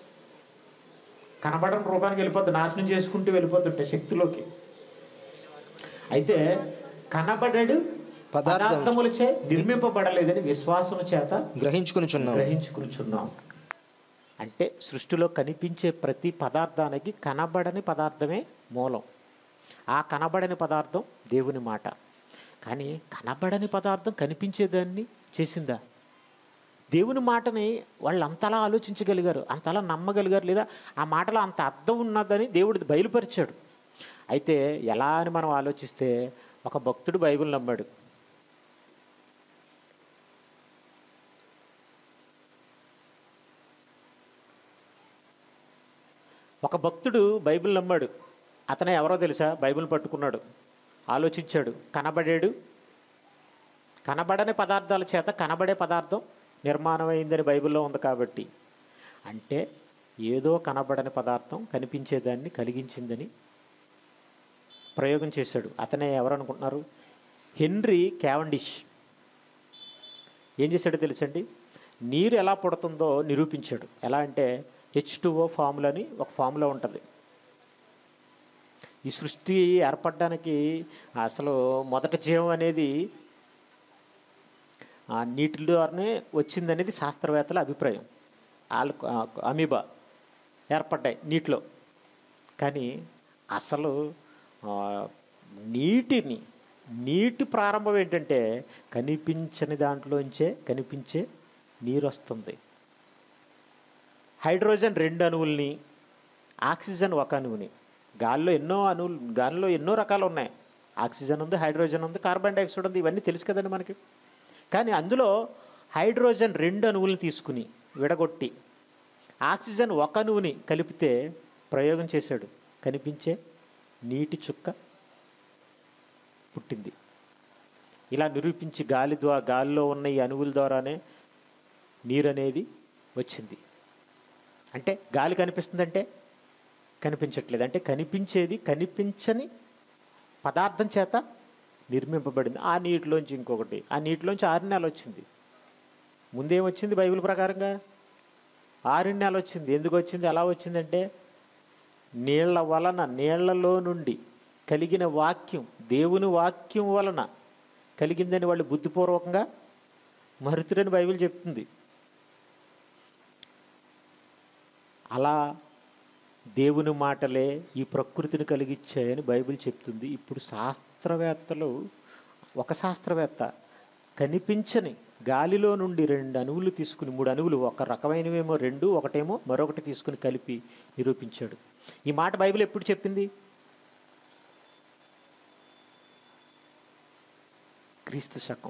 కనబడని రూపానికి వెళ్ళిపోద్ది నాశనం చేసుకుంటూ వెళ్ళిపోతుంటే శక్తిలోకి అయితే కనబడడు పదార్థం- పదార్థములచే నిర్మింపబడలేదని విశ్వాసము చేత గ్రహించుకునిచున్నాం గ్రహించుకుంటున్నాం అంటే సృష్టిలో కనిపించే ప్రతి పదార్థానికి కనబడని పదార్థమే మూలం ఆ కనబడని పదార్థం దేవుని మాట కానీ కనబడని పదార్థం కనిపించేదాన్ని చేసిందా దేవుని మాటని వాళ్ళు అంతలా ఆలోచించగలిగారు అంతలా నమ్మగలిగారు లేదా ఆ మాటలో అంత అర్థం ఉన్నదని దేవుడు బయలుపరిచాడు అయితే ఎలా అని మనం ఆలోచిస్తే ఒక భక్తుడు బైబిల్ నమ్మాడు ఒక భక్తుడు బైబిల్ నమ్మాడు అతనే ఎవరో తెలుసా బైబిల్ పట్టుకున్నాడు ఆలోచించాడు కనబడాడు కనబడని పదార్థాల చేత కనబడే పదార్థం నిర్మాణమైందని బైబిల్లో ఉంది కాబట్టి అంటే ఏదో కనబడని పదార్థం కనిపించేదాన్ని కలిగించిందని ప్రయోగం చేశాడు అతనే ఎవరు అనుకుంటున్నారు హెన్రీ క్యావండిష్ ఏం చేశాడో తెలుసండి నీరు ఎలా పుడుతుందో నిరూపించాడు ఎలా అంటే హెచ్ టూఓ ఫార్ములా అని ఒక ఫార్ములా ఉంటుంది ఈ సృష్టి ఏర్పడడానికి అసలు మొదటి జీవం అనేది ఆ నీటి ద్వారానే వచ్చిందనేది శాస్త్రవేత్తల అభిప్రాయం వాళ్ళు అమీబా ఏర్పడ్డాయి నీటిలో కానీ అసలు ఆ, నీటిని నీటి ప్రారంభం ఏంటంటే కనిపించని దాంట్లోంచే కనిపించే నీరు వస్తుంది హైడ్రోజన్ రెండు అణువుల్ని ఆక్సిజన్ ఒక అణువుని గాలిలో ఎన్నో అణువులు గాలిలో ఎన్నో రకాలు ఉన్నాయి ఆక్సిజన్ ఉంది హైడ్రోజన్ ఉంది కార్బన్ డైఆక్సైడ్ ఉంది ఇవన్నీ తెలుసు కదండి మనకి కానీ అందులో హైడ్రోజన్ రెండు అణువులను తీసుకుని విడగొట్టి ఆక్సిజన్ ఒక అణువుని కలిపితే ప్రయోగం చేశాడు కనిపించే నీటి చుక్క పుట్టింది ఇలా నిరూపించి గాలి ద్వారా గాలిలో ఉన్న ఈ అణువుల ద్వారానే నీరు అనేది వచ్చింది అంటే గాలి కనిపిస్తుందంటే కనిపించట్లేదు అంటే కనిపించేది కనిపించని పదార్థం చేత నిర్మింపబడింది ఆ నీటిలోంచి ఇంకొకటి ఆ నీటిలోంచి ఆరుణ్యాలు వచ్చింది ముందేం వచ్చింది బైబిల్ ప్రకారంగా ఆరుణ్యాలు వచ్చింది ఎందుకు వచ్చింది ఎలా వచ్చిందంటే నీళ్ల వలన నీళ్లలో నుండి కలిగిన వాక్యం దేవుని వాక్యం వలన కలిగిందని వాళ్ళు బుద్ధిపూర్వకంగా మరుతుడని బైబిల్ చెప్తుంది అలా దేవుని మాటలే ఈ ప్రకృతిని కలిగించాయని బైబిల్ చెప్తుంది ఇప్పుడు శాస్త్రవేత్తలు ఒక శాస్త్రవేత్త కనిపించని గాలిలో నుండి రెండు అణువులు తీసుకుని మూడు అణువులు ఒక రకమైనవేమో రెండు ఒకటేమో మరొకటి తీసుకుని కలిపి నిరూపించాడు ఈ మాట బైబిల్ ఎప్పుడు చెప్పింది క్రీస్తు శకం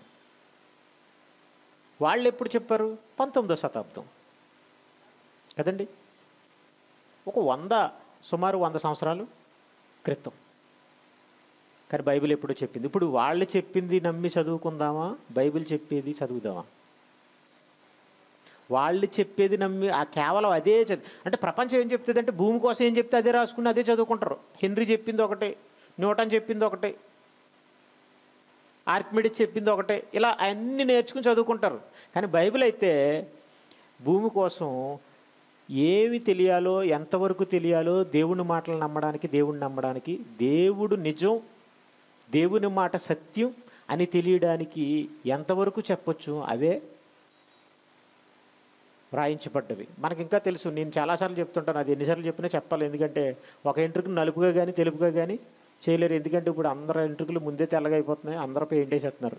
వాళ్ళు ఎప్పుడు చెప్పారు పంతొమ్మిదో శతాబ్దం కదండి ఒక వంద సుమారు వంద సంవత్సరాలు క్రితం కానీ బైబిల్ ఎప్పుడో చెప్పింది ఇప్పుడు వాళ్ళు చెప్పింది నమ్మి చదువుకుందామా బైబిల్ చెప్పేది చదువుదామా వాళ్ళు చెప్పేది నమ్మి ఆ కేవలం అదే చదువు అంటే ప్రపంచం ఏం చెప్తుంది అంటే భూమి కోసం ఏం చెప్తే అదే రాసుకుని అదే చదువుకుంటారు హెన్రీ చెప్పింది ఒకటే న్యూటన్ చెప్పింది ఒకటే ఆర్కిమిడిస్ చెప్పింది ఒకటే ఇలా అన్ని నేర్చుకుని చదువుకుంటారు కానీ బైబిల్ అయితే భూమి కోసం ఏమి తెలియాలో ఎంతవరకు తెలియాలో దేవుని మాటలు నమ్మడానికి దేవుడిని నమ్మడానికి దేవుడు నిజం దేవుని మాట సత్యం అని తెలియడానికి ఎంతవరకు చెప్పొచ్చు అవే వ్రాయించబడ్డవి మనకి ఇంకా తెలుసు నేను చాలాసార్లు చెప్తుంటాను అది ఎన్నిసార్లు చెప్పినా చెప్పాలి ఎందుకంటే ఒక ఎంట్రుకు నలుపుగా కానీ తెలుపుగా కానీ చేయలేరు ఎందుకంటే ఇప్పుడు అందరు ఎంట్రుకలు ముందే తెల్లగా అయిపోతున్నాయి అందరూ పెయింట్ వేసేస్తున్నారు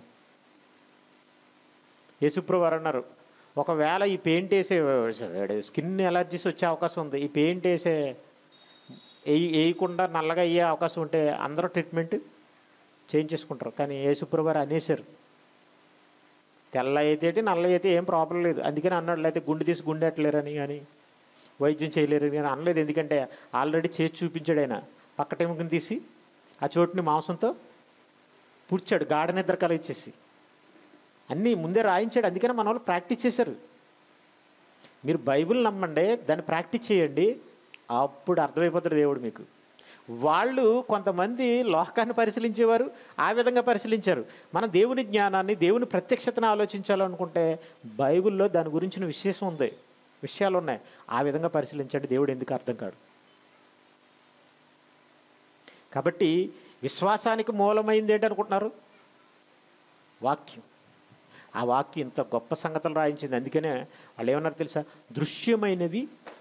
యేసుప్రభు వారు అన్నారు ఒకవేళ ఈ పెయింట్ వేసే స్కిన్ ఎలర్జీస్ వచ్చే అవకాశం ఉంది ఈ పెయింట్ వేసే వేయి వేయకుండా నల్లగా అయ్యే అవకాశం ఉంటే అందరూ ట్రీట్మెంట్ చేయించేసుకుంటారు కానీ యేసుప్రభు వారు అనేసారు తెల్ల అయితే ఏంటి, నల్ల అయితే ఏం ప్రాబ్లం లేదు అందుకని అన్నాడు లేకపోతే గుండె తీసి గుండె ఎట్టలేరని కానీ వైద్యం చేయలేరు అని అనలేదు ఎందుకంటే ఆల్రెడీ చేసి చూపించాడు ఆయన పక్కటెముకని తీసి ఆ చోటుని మాంసంతో పుడ్చాడు గాఢ నిద్ర కలిగించేసి అన్నీ ముందే రాయించాడు అందుకనే మన వాళ్ళు ప్రాక్టీస్ చేశారు మీరు బైబిల్ నమ్మండి దాన్ని ప్రాక్టీస్ చేయండి అప్పుడు అర్థమైపోతాడు దేవుడు మీకు వాళ్ళు కొంతమంది లోకాన్ని పరిశీలించేవారు ఆ విధంగా పరిశీలించారు మన దేవుని జ్ఞానాన్ని దేవుని ప్రత్యక్షతను ఆలోచించాలనుకుంటే బైబిల్లో దాని గురించిన విశేషం ఉంది విషయాలు ఉన్నాయి ఆ విధంగా పరిశీలించండి దేవుడు ఎందుకు అర్థం కాడు కాబట్టి విశ్వాసానికి మూలమైంది ఏంటి అనుకుంటున్నారు వాక్యం ఆ వాక్యం ఇంత గొప్ప సంగతులు రాయించింది అందుకనే వాళ్ళు ఏమన్నారు తెలుసా దృశ్యమైనవి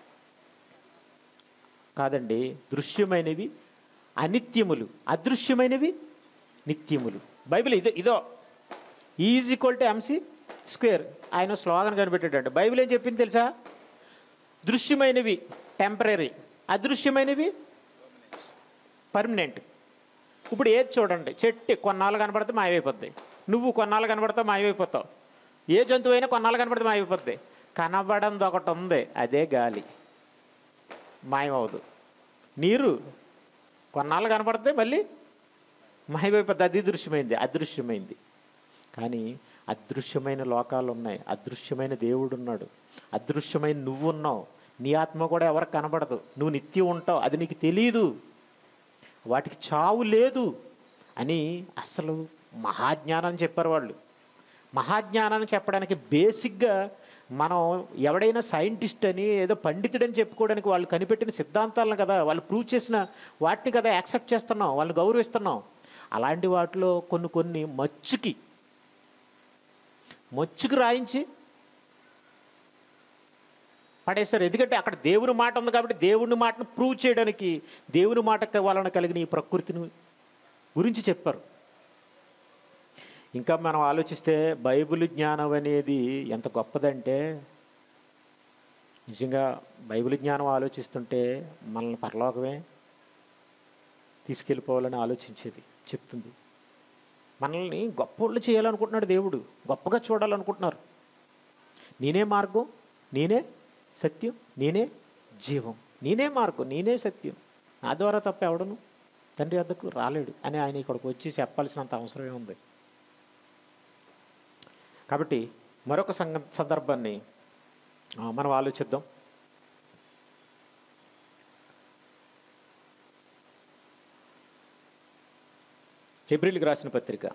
కాదండి దృశ్యమైనవి అనిత్యములు అదృశ్యమైనవి నిత్యములు బైబిల్ ఇదో ఇదో is equal to MC square ఆయన స్లోగన్ కనిపెట్టాడంట బైబిల్ ఏం చెప్పింది తెలుసా దృశ్యమైనవి టెంపరీ అదృశ్యమైనవి పర్మనెంట్ ఇప్పుడు ఏది చూడండి చెట్టు కొన్నాళ్ళు కనపడితే మాయమైపోద్ది నువ్వు కొన్నాళ్ళు కనపడితే మాయమైపోతావు ఏ జంతువు అయినా కొన్నాళ్ళు కనపడితే మాయమైపోద్ది కనబడంది ఒకటి ఉంది అదే గాలి మాయమవదు నీరు కొన్నాళ్ళు కనపడితే మళ్ళీ మాయమైపోద్ది అది దృశ్యమైంది అదృశ్యమైంది కానీ అదృశ్యమైన లోకాలు ఉన్నాయి అదృశ్యమైన దేవుడు ఉన్నాడు అదృశ్యమైన నువ్వు ఉన్నావు నీ ఆత్మ కూడా ఎవరికి కనబడదు నువ్వు నిత్యం ఉంటావు అది నీకు తెలియదు వాటికి చావు లేదు అని అసలు మహాజ్ఞానాన్ని చెప్పారు వాళ్ళు మహాజ్ఞానాన్ని చెప్పడానికి బేసిక్గా మనం ఎవడైనా సైంటిస్ట్ అని ఏదో పండితుడని చెప్పుకోవడానికి వాళ్ళు కనిపెట్టిన సిద్ధాంతాలను కదా వాళ్ళు ప్రూవ్ చేసిన వాటిని కదా యాక్సెప్ట్ చేస్తున్నాం వాళ్ళని గౌరవిస్తున్నాం అలాంటి వాటిలో కొన్ని కొన్ని మచ్చుకి మచ్చుకి రాయించి పడేశారు ఎందుకంటే అక్కడ దేవుని మాట ఉంది కాబట్టి దేవుని మాటను ప్రూవ్ చేయడానికి దేవుని మాట వలన కలిగిన ఈ ప్రకృతిని గురించి చెప్పారు ఇంకా మనం ఆలోచిస్తే బైబిల్ జ్ఞానం అనేది ఎంత గొప్పదంటే నిజంగా బైబిల్ జ్ఞానం ఆలోచిస్తుంటే మనల్ని పరలోకమే తీసుకెళ్ళిపోవాలని ఆలోచించేది చెప్తుంది మనల్ని గొప్పోళ్ళు చేయాలనుకుంటున్నాడు దేవుడు గొప్పగా చూడాలనుకుంటున్నారు నేనే మార్గం నేనే సత్యం నేనే జీవం నేనే మార్గం నేనే సత్యం నా ద్వారా తప్ప ఎవడను తండ్రి వద్దకు రాలేడు అని ఆయన ఇక్కడికి వచ్చి చెప్పాల్సినంత అవసరమే ఉంది కాబట్టి మరొక సంగ సందర్భాన్ని ఆ, మనం ఆలోచిద్దాం హెబ్రిల్కి రాసిన పత్రిక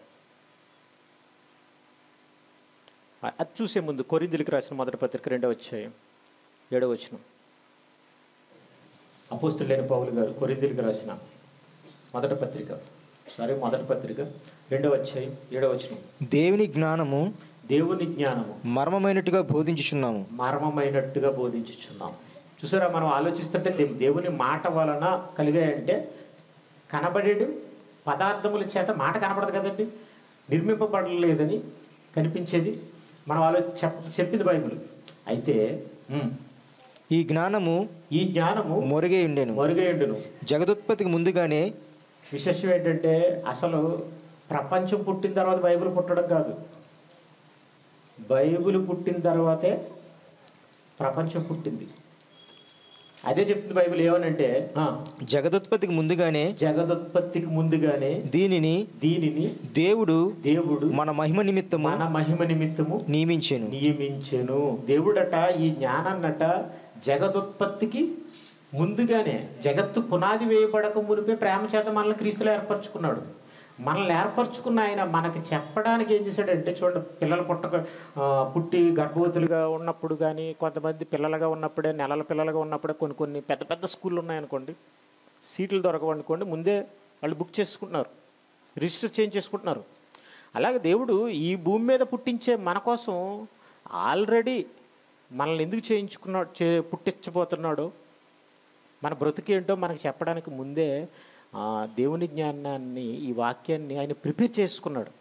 ఆ- అది చూసే ముందు కొరిందులకి రాసిన మొదటి పత్రిక రెండవ అధ్యాయం ఏడవ వచనం అపోస్తులైన పౌలు గారు కొరిందులకి రాసిన మొదటి పత్రిక సారీ మొదటి పత్రిక రెండవ అధ్యాయం ఏడవ వచనం దేవుని జ్ఞానము దేవుని జ్ఞానము మర్మమైనట్టుగా బోధించుచున్నాము మర్మమైనట్టుగా బోధించుచున్నాం చూసారా మనం ఆలోచిస్తుంటే దే- దేవుని మాట వలన కలిగాయంటే కనబడేడు పదార్థముల చేత మాట కనపడదు కదండి నిర్మింపబడలేదని కనిపించేది మనం ఆలో చెప్ చెప్పింది బైబిల్ అయితే ఉమ్, ఈ జ్ఞానము ఈ జ్ఞానము మొరిగే ఉండెను మరుగైండును జగదుత్పత్తికి ముందుగానే విశేషం ఏంటంటే అసలు ప్రపంచం పుట్టిన తర్వాత బైబిల్ పుట్టడం కాదు బైబిల్ పుట్టిన తర్వాతే ప్రపంచం పుట్టింది అదే చెప్తుంది బైబిల్ ఏమనంటే ఆ, జగదుత్పత్తికి ముందుగానే జగదుత్పత్తికి ముందుగానే దీనిని దీనిని దేవుడు దేవుడు మన మహిమ నిమిత్తము మన మహిమ నిమిత్తము నియమించెను నియమించెను దేవుడట ఈ జ్ఞానాన్నట జగదుత్పత్తికి ముందుగానే జగత్తు పునాది వేయబడక మునిపే ప్రేమ చేత మనల్ని క్రీస్తులో ఏర్పరచుకున్నాడు మనల్ని ఏర్పరచుకున్న ఆయన మనకి చెప్పడానికి ఏం చేశాడంటే చూడండి పిల్లలు పుట్టక ఆ, పుట్టి గర్భవతులుగా ఉన్నప్పుడు కానీ కొంతమంది పిల్లలుగా ఉన్నప్పుడే నెలల పిల్లలుగా ఉన్నప్పుడే కొన్ని కొన్ని పెద్ద పెద్ద స్కూళ్ళు ఉన్నాయనుకోండి సీట్లు దొరకవనుకోండి ముందే వాళ్ళు బుక్ చేసుకుంటున్నారు రిజిస్టర్ చేంజ్ చేసుకుంటున్నారు అలాగే దేవుడు ఈ భూమి మీద పుట్టించే మన కోసం ఆల్రెడీ మనల్ని ఎందుకు చేయించుకున్నాడు చే పుట్టించబోతున్నాడు మన బ్రతుకేంటో మనకు చెప్పడానికి ముందే ఆ, దేవుని జ్ఞానాన్ని ఈ వాక్యాన్ని ఆయన ప్రిపేర్ చేసుకున్నాడు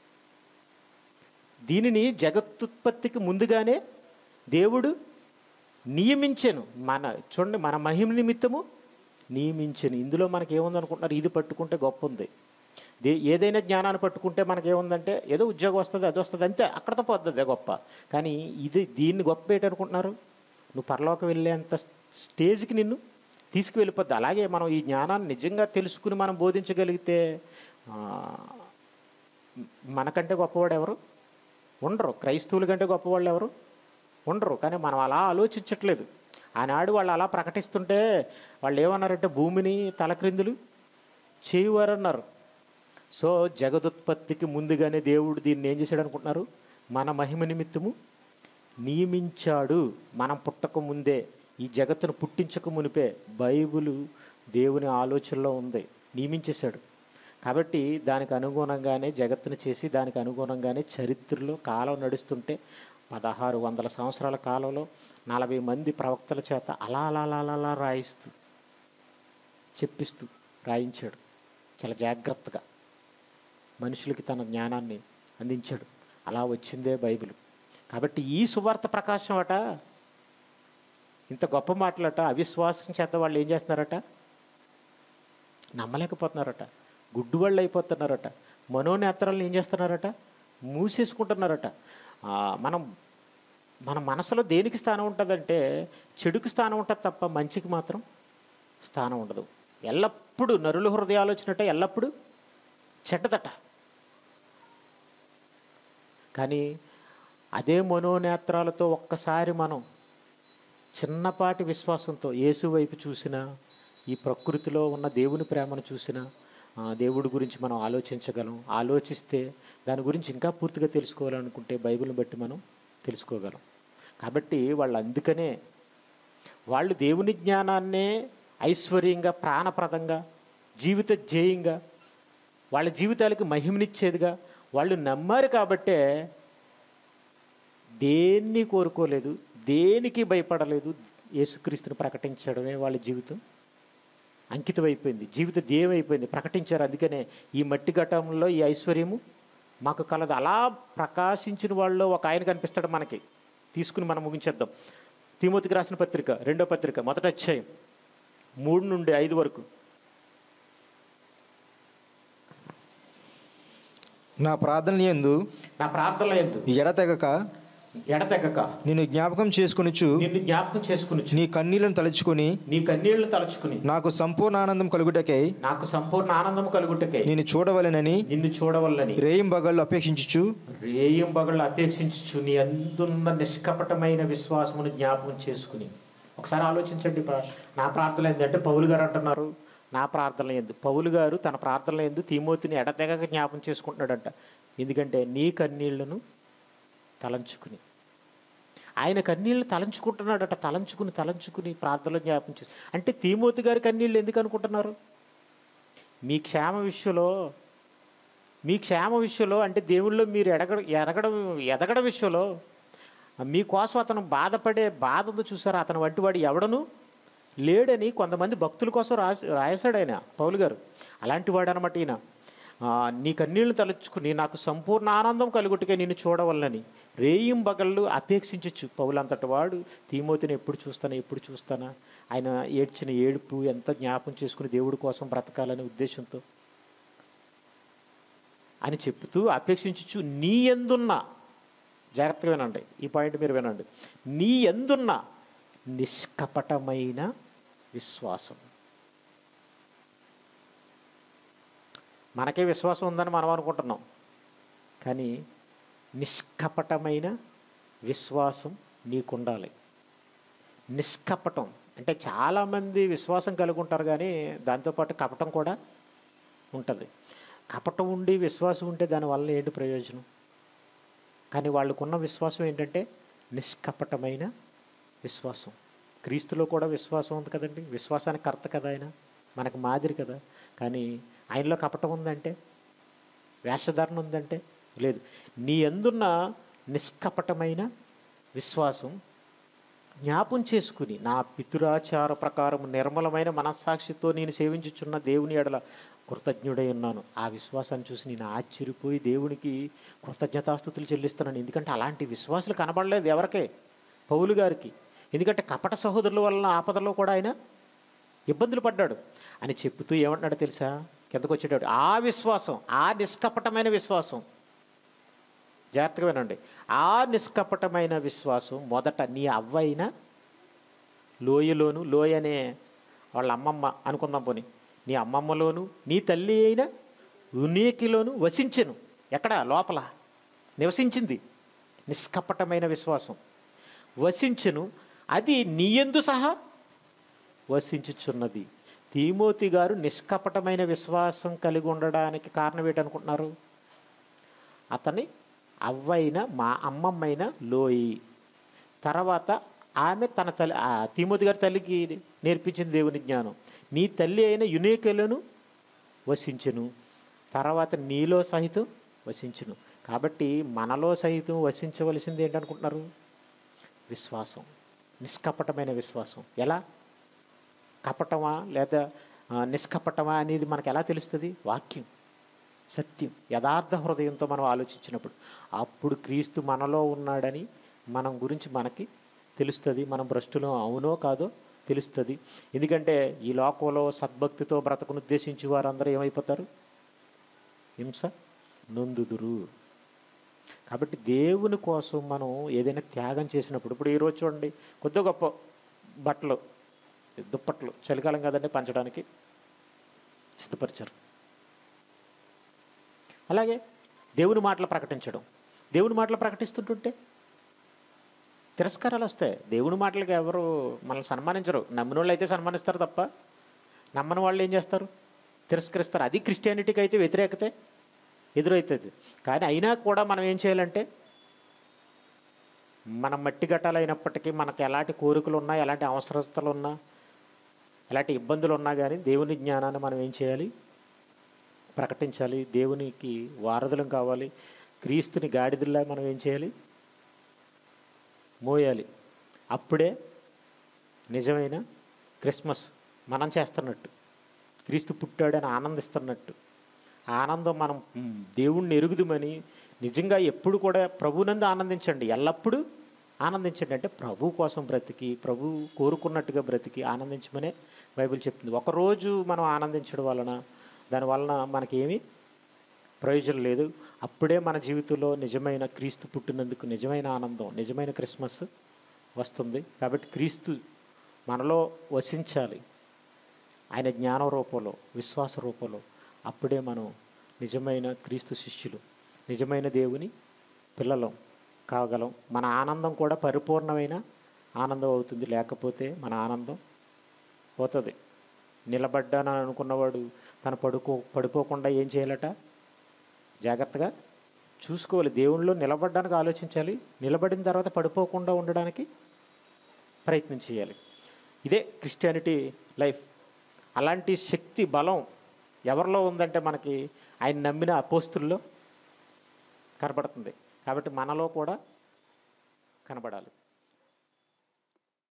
దీనిని జగత్తుత్పత్తికి ముందుగానే దేవుడు నియమించెను మన చూడండి మన మహిమ నిమిత్తము నియమించెను ఇందులో మనకి ఏముంది అనుకుంటున్నారు ఇది పట్టుకుంటే గొప్ప ఉంది దే ఏదైనా జ్ఞానాన్ని పట్టుకుంటే మనకి ఏముందంటే ఏదో ఉద్యోగం వస్తుంది అది వస్తుంది అంతే అక్కడతో పోతుంది గొప్ప కానీ ఇది దీన్ని గొప్ప ఏంటనుకుంటున్నారు నువ్వు పరలోకి వెళ్ళేంత స్టేజ్కి నిన్ను తీసుకువెళ్ళిపోద్ది అలాగే మనం ఈ జ్ఞానాన్ని నిజంగా తెలుసుకుని మనం బోధించగలిగితే ఆ, మనకంటే గొప్పవాడు ఎవరు ఉండరు క్రైస్తవుల కంటే గొప్పవాళ్ళు ఎవరు ఉండరు కానీ మనం అలా ఆలోచించట్లేదు ఆనాడు వాళ్ళు అలా ప్రకటిస్తుంటే వాళ్ళు ఏమన్నారంటే భూమిని తలక్రిందులు చేయువారన్నారు సో జగదుత్పత్తికి ముందుగానే దేవుడు దీన్ని ఏం చేశాడు అనుకుంటున్నారు మన మహిమ నిమిత్తము నియమించాడు మనం పుట్టక ముందే ఈ జగత్తును పుట్టించక మునిపే బైబిలు దేవుని ఆలోచనలో ఉంది నియమించేశాడు కాబట్టి దానికి అనుగుణంగానే జగత్తును చేసి దానికి అనుగుణంగానే చరిత్రలో కాలం నడుస్తుంటే పదహారు వందల సంవత్సరాల కాలంలో నలభై మంది ప్రవక్తల చేత అలా అలా అలా అలా అలా రాయిస్తూ చెప్పిస్తూ రాయించాడు చాలా జాగ్రత్తగా మనుషులకి తన జ్ఞానాన్ని అందించాడు అలా వచ్చిందే బైబిల్ కాబట్టి ఈ సువార్త ప్రకాశం అట ఇంత గొప్ప మాటలట అవిశ్వాసం చేత వాళ్ళు ఏం చేస్తున్నారట నమ్మలేకపోతున్నారట గుడ్డు వాళ్ళు అయిపోతున్నారట మనోనేత్రాలను ఏం చేస్తున్నారట మూసేసుకుంటున్నారట ఆ, మనం మన మనసులో దేనికి స్థానం ఉంటుందంటే చెడుకి స్థానం ఉంటుంది తప్ప మంచికి మాత్రం స్థానం ఉండదు ఎల్లప్పుడూ నరుల హృదయాలు వచ్చినట్టే ఎల్లప్పుడూ చెడ్డదట కానీ అదే మనోనేత్రాలతో ఒక్కసారి మనం చిన్నపాటి విశ్వాసంతో యేసు వైపు చూసినా ఈ ప్రకృతిలో ఉన్న దేవుని ప్రేమను చూసినా ఆ, దేవుడి గురించి మనం ఆలోచించగలం ఆలోచిస్తే దాని గురించి ఇంకా పూర్తిగా తెలుసుకోవాలనుకుంటే బైబిల్ని బట్టి మనం తెలుసుకోగలం కాబట్టి వాళ్ళు అందుకనే వాళ్ళు దేవుని జ్ఞానాన్నే ఐశ్వర్యంగా ప్రాణప్రదంగా జీవిత ధ్యేయంగా వాళ్ళ జీవితాలకు మహిమనిచ్చేదిగా వాళ్ళు నమ్మారు కాబట్టే దేన్ని కోరుకోలేదు దేనికి భయపడలేదు యేసుక్రీస్తుని ప్రకటించడమే వాళ్ళ జీవితం అంకితం అయిపోయింది జీవిత ధ్యేయం అయిపోయింది ప్రకటించారు అందుకనే ఈ మట్టి ఘటంలో ఈ ఐశ్వర్యము మాకు కలదు అలా ప్రకాశించిన వాళ్ళు ఒక ఆయన కనిపిస్తాడు మనకి తీసుకుని మనం ముగించేద్దాం తిమోతికి రాసిన పత్రిక రెండో పత్రిక మొదటి అధ్యాయం మూడు నుండి ఐదు వరకు నా ప్రార్థన ఎందు నా ప్రార్థనల ఎందు ఎడతెగక ఎడతెగక నిన్ను జ్ఞాపకం చేసుకొనుచు నిన్ను జ్ఞాపకం చేసుకుని నీ కన్నీళ్లను తలుచుకొని నీ కన్నీళ్లు తలుచుకుని నాకు సంపూర్ణ ఆనందం కలుగుటకై నాకు సంపూర్ణ ఆనందం కలుగుటకై నేను చూడవలెనని నిన్ను చూడవల్లని రేయం బగళ్ళు అపేక్షించుచు రేయం పగళ్ళు అపేక్షించు నీ అందున్న నిష్కపటమైన విశ్వాసమును జ్ఞాపకం చేసుకుని ఒకసారి ఆలోచించండి ప్రా- నా ప్రార్థన ఏంటంటే పౌలు గారు అంటున్నారు నా ప్రార్థన ఎందు పౌలు గారు తన ప్రార్థన ఎందు తీమోతిని ఎడతెగక జ్ఞాపకం చేసుకుంటున్నాడంట ఎందుకంటే నీ కన్నీళ్లను తలంచుకుని ఆయన కన్నీళ్ళు తలంచుకుంటున్నాడట తలంచుకుని తలంచుకుని ప్రార్థనలో జ్ఞాపకం చేసి అంటే తీమోతి గారి కన్నీళ్ళు ఎందుకు అనుకుంటున్నారు మీ క్షేమ విషయంలో మీ క్షేమ విషయంలో అంటే దేవుళ్ళో మీరు ఎడగ ఎరగడం ఎదగడం విషయంలో మీకోసం అతను బాధపడే బాధ ఉందో చూసారా అతను వంటి వాడు ఎవడను లేడని కొంతమంది భక్తుల కోసం రాసి రాశాడు ఆయన పౌలు గారు అలాంటి వాడు అనమాట ఈయన ఆ, నీ కన్నీళ్లు తలుచుకుని నాకు సంపూర్ణ ఆనందం కలుగుట్టుకే నిన్ను చూడవలనని రేయిం బగళ్ళు అపేక్షించచ్చు పౌలు అంతటి వాడు తీమోతిని ఎప్పుడు చూస్తానా ఎప్పుడు చూస్తానా ఆయన ఏడ్చిన ఏడుపు ఎంత జ్ఞాపం చేసుకుని దేవుడి కోసం బ్రతకాలనే ఉద్దేశంతో అని చెప్తూ అపేక్షించచ్చు నీ ఎందున్న జాగ్రత్తగా వినండి ఈ పాయింట్ మీరు వినండి నీ ఎందున్న నిష్కపటమైన విశ్వాసం మనకే విశ్వాసం ఉందని మనం అనుకుంటున్నాం కానీ నిష్కపటమైన విశ్వాసం నీకుండాలి నిష్కపటం అంటే చాలామంది విశ్వాసం కలిగి ఉంటారు కానీ దాంతోపాటు కపటం కూడా ఉంటుంది కపటం ఉండి విశ్వాసం ఉంటే దానివల్ల ఏంటి ప్రయోజనం కానీ వాళ్ళకున్న విశ్వాసం ఏంటంటే నిష్కపటమైన విశ్వాసం క్రీస్తులో కూడా విశ్వాసం ఉంది కదండి విశ్వాసానికి కర్త కదా ఆయన మనకు మాదిరి కదా కానీ ఆయనలో కపటం ఉందంటే వేషధారణ ఉందంటే లేదు నీ ఎందున్న నిష్కపటమైన విశ్వాసం జ్ఞాపం చేసుకుని నా పితురాచార ప్రకారం నిర్మలమైన మనస్సాక్షితో నేను సేవించుచున్న దేవుని ఎడల కృతజ్ఞుడై ఉన్నాను ఆ విశ్వాసాన్ని చూసి నేను ఆశ్చర్యపోయి దేవునికి కృతజ్ఞతాస్థుతులు చెల్లిస్తున్నాను ఎందుకంటే అలాంటి విశ్వాసులు కనబడలేదు ఎవరికే పౌలు గారికి ఎందుకంటే కపట సహోదరుల వలన ఆపదలో కూడా ఆయన ఇబ్బందులు పడ్డాడు అని చెప్తూ ఏమంటున్నాడు తెలుసా కిందకు వచ్చేటాడు ఆ విశ్వాసం ఆ నిష్కపటమైన విశ్వాసం జాగ్రత్తగా వినండి ఆ నిష్కపటమైన విశ్వాసం మొదట నీ అవ్వ అయిన లోయలోను లోయ అనే వాళ్ళ అమ్మమ్మ అనుకుందాం పోని నీ అమ్మమ్మలోను నీ తల్లి అయిన ఉనేకిలోను వసించెను ఎక్కడ లోపల నివసించింది నిష్కపటమైన విశ్వాసం వసించెను అది నీయందు సహా వసించుచున్నది తీమోతి గారు నిష్కపటమైన విశ్వాసం కలిగి ఉండడానికి కారణం ఏంటనుకుంటున్నారు అతని అవ్వైన మా అమ్మమ్మైన లోయి తర్వాత ఆమె తన తల్లి ఆ తీమోతి గారి తల్లికి నేర్పించింది దేవుని జ్ఞానం నీ తల్లి అయిన యునేకలను వసించును తర్వాత నీలో సహితం వసించును కాబట్టి మనలో సహితం వసించవలసింది ఏంటనుకుంటున్నారు విశ్వాసం నిష్కపటమైన విశ్వాసం ఎలా కపటమా లేదా ఆ, నిష్కపటమా అనేది మనకు ఎలా తెలుస్తుంది వాక్యం సత్యం యథార్థ హృదయంతో మనం ఆలోచించినప్పుడు అప్పుడు క్రీస్తు మనలో ఉన్నాడని మనం గురించి మనకి తెలుస్తుంది మనం భ్రష్టులో అవునో కాదో తెలుస్తుంది ఎందుకంటే ఈ లోకంలో సద్భక్తితో బ్రతకను ఉద్దేశించి వారందరూ ఏమైపోతారు హింస నొందుదురు కాబట్టి దేవుని కోసం మనం ఏదైనా త్యాగం చేసినప్పుడు ఇప్పుడు ఈరోజు చూడండి కొద్ది గొప్ప బట్టలు దుప్పట్లు చలికాలం కదండి పంచడానికి సిద్ధపరిచారు అలాగే దేవుని మాటలు ప్రకటించడం దేవుని మాటలు ప్రకటిస్తుంటుంటే తిరస్కారాలు వస్తాయి దేవుని మాటలకి ఎవరు మనల్ని సన్మానించరు నమ్మిన వాళ్ళు అయితే సన్మానిస్తారు తప్ప నమ్మని వాళ్ళు ఏం చేస్తారు తిరస్కరిస్తారు అది క్రిస్టియానిటీకి అయితే వ్యతిరేకతే ఎదురవుతుంది కానీ అయినా కూడా మనం ఏం చేయాలంటే మనం మట్టి గట్టాలైనప్పటికీ మనకు ఎలాంటి కోరికలు ఉన్నా ఎలాంటి అవసరతలు ఉన్నా ఎలాంటి ఇబ్బందులు ఉన్నా కానీ దేవుని జ్ఞానాన్ని మనం ఏం చేయాలి ప్రకటించాలి దేవునికి వారధులం కావాలి క్రీస్తుని గాడిదల్లా మనం ఏం చేయాలి మోయాలి అప్పుడే నిజమైన క్రిస్మస్ మనం చేస్తున్నట్టు క్రీస్తు పుట్టాడని ఆనందిస్తున్నట్టు ఆ ఆనందం మనం మ్, దేవుణ్ణి ఎరుగుదుమని నిజంగా ఎప్పుడు కూడా ప్రభునందు ఆనందించండి ఎల్లప్పుడూ ఆనందించండి అంటే ప్రభు కోసం బ్రతికి ప్రభు కోరుకున్నట్టుగా బ్రతికి ఆనందించమనే బైబిల్ చెప్తుంది ఒకరోజు మనం ఆనందించడం వలన దాని వలన మనకేమీ ప్రయోజనం లేదు అప్పుడే మన జీవితంలో నిజమైన క్రీస్తు పుట్టినందుకు నిజమైన ఆనందం నిజమైన క్రిస్మస్ వస్తుంది కాబట్టి క్రీస్తు మనలో వసించాలి ఆయన జ్ఞాన రూపంలో విశ్వాస రూపంలో అప్పుడే మనం నిజమైన క్రీస్తు శిష్యులు నిజమైన దేవుని పిల్లలం కాగలం మన ఆనందం కూడా పరిపూర్ణమైన ఆనందం అవుతుంది లేకపోతే మన ఆనందం పోతుంది నిలబడ్డానని అనుకున్నవాడు తను పడుకో పడిపోకుండా ఏం చేయాలట జాగ్రత్తగా చూసుకోవాలి దేవుళ్ళలో నిలబడడానికి ఆలోచించాలి నిలబడిన తర్వాత పడిపోకుండా ఉండడానికి ప్రయత్నం చేయాలి ఇదే క్రిస్టియానిటీ లైఫ్ అలాంటి శక్తి బలం ఎవరిలో ఉందంటే మనకి ఆయన నమ్మిన అపోస్తుల్లో కనబడుతుంది కాబట్టి మనలో కూడా కనబడాలి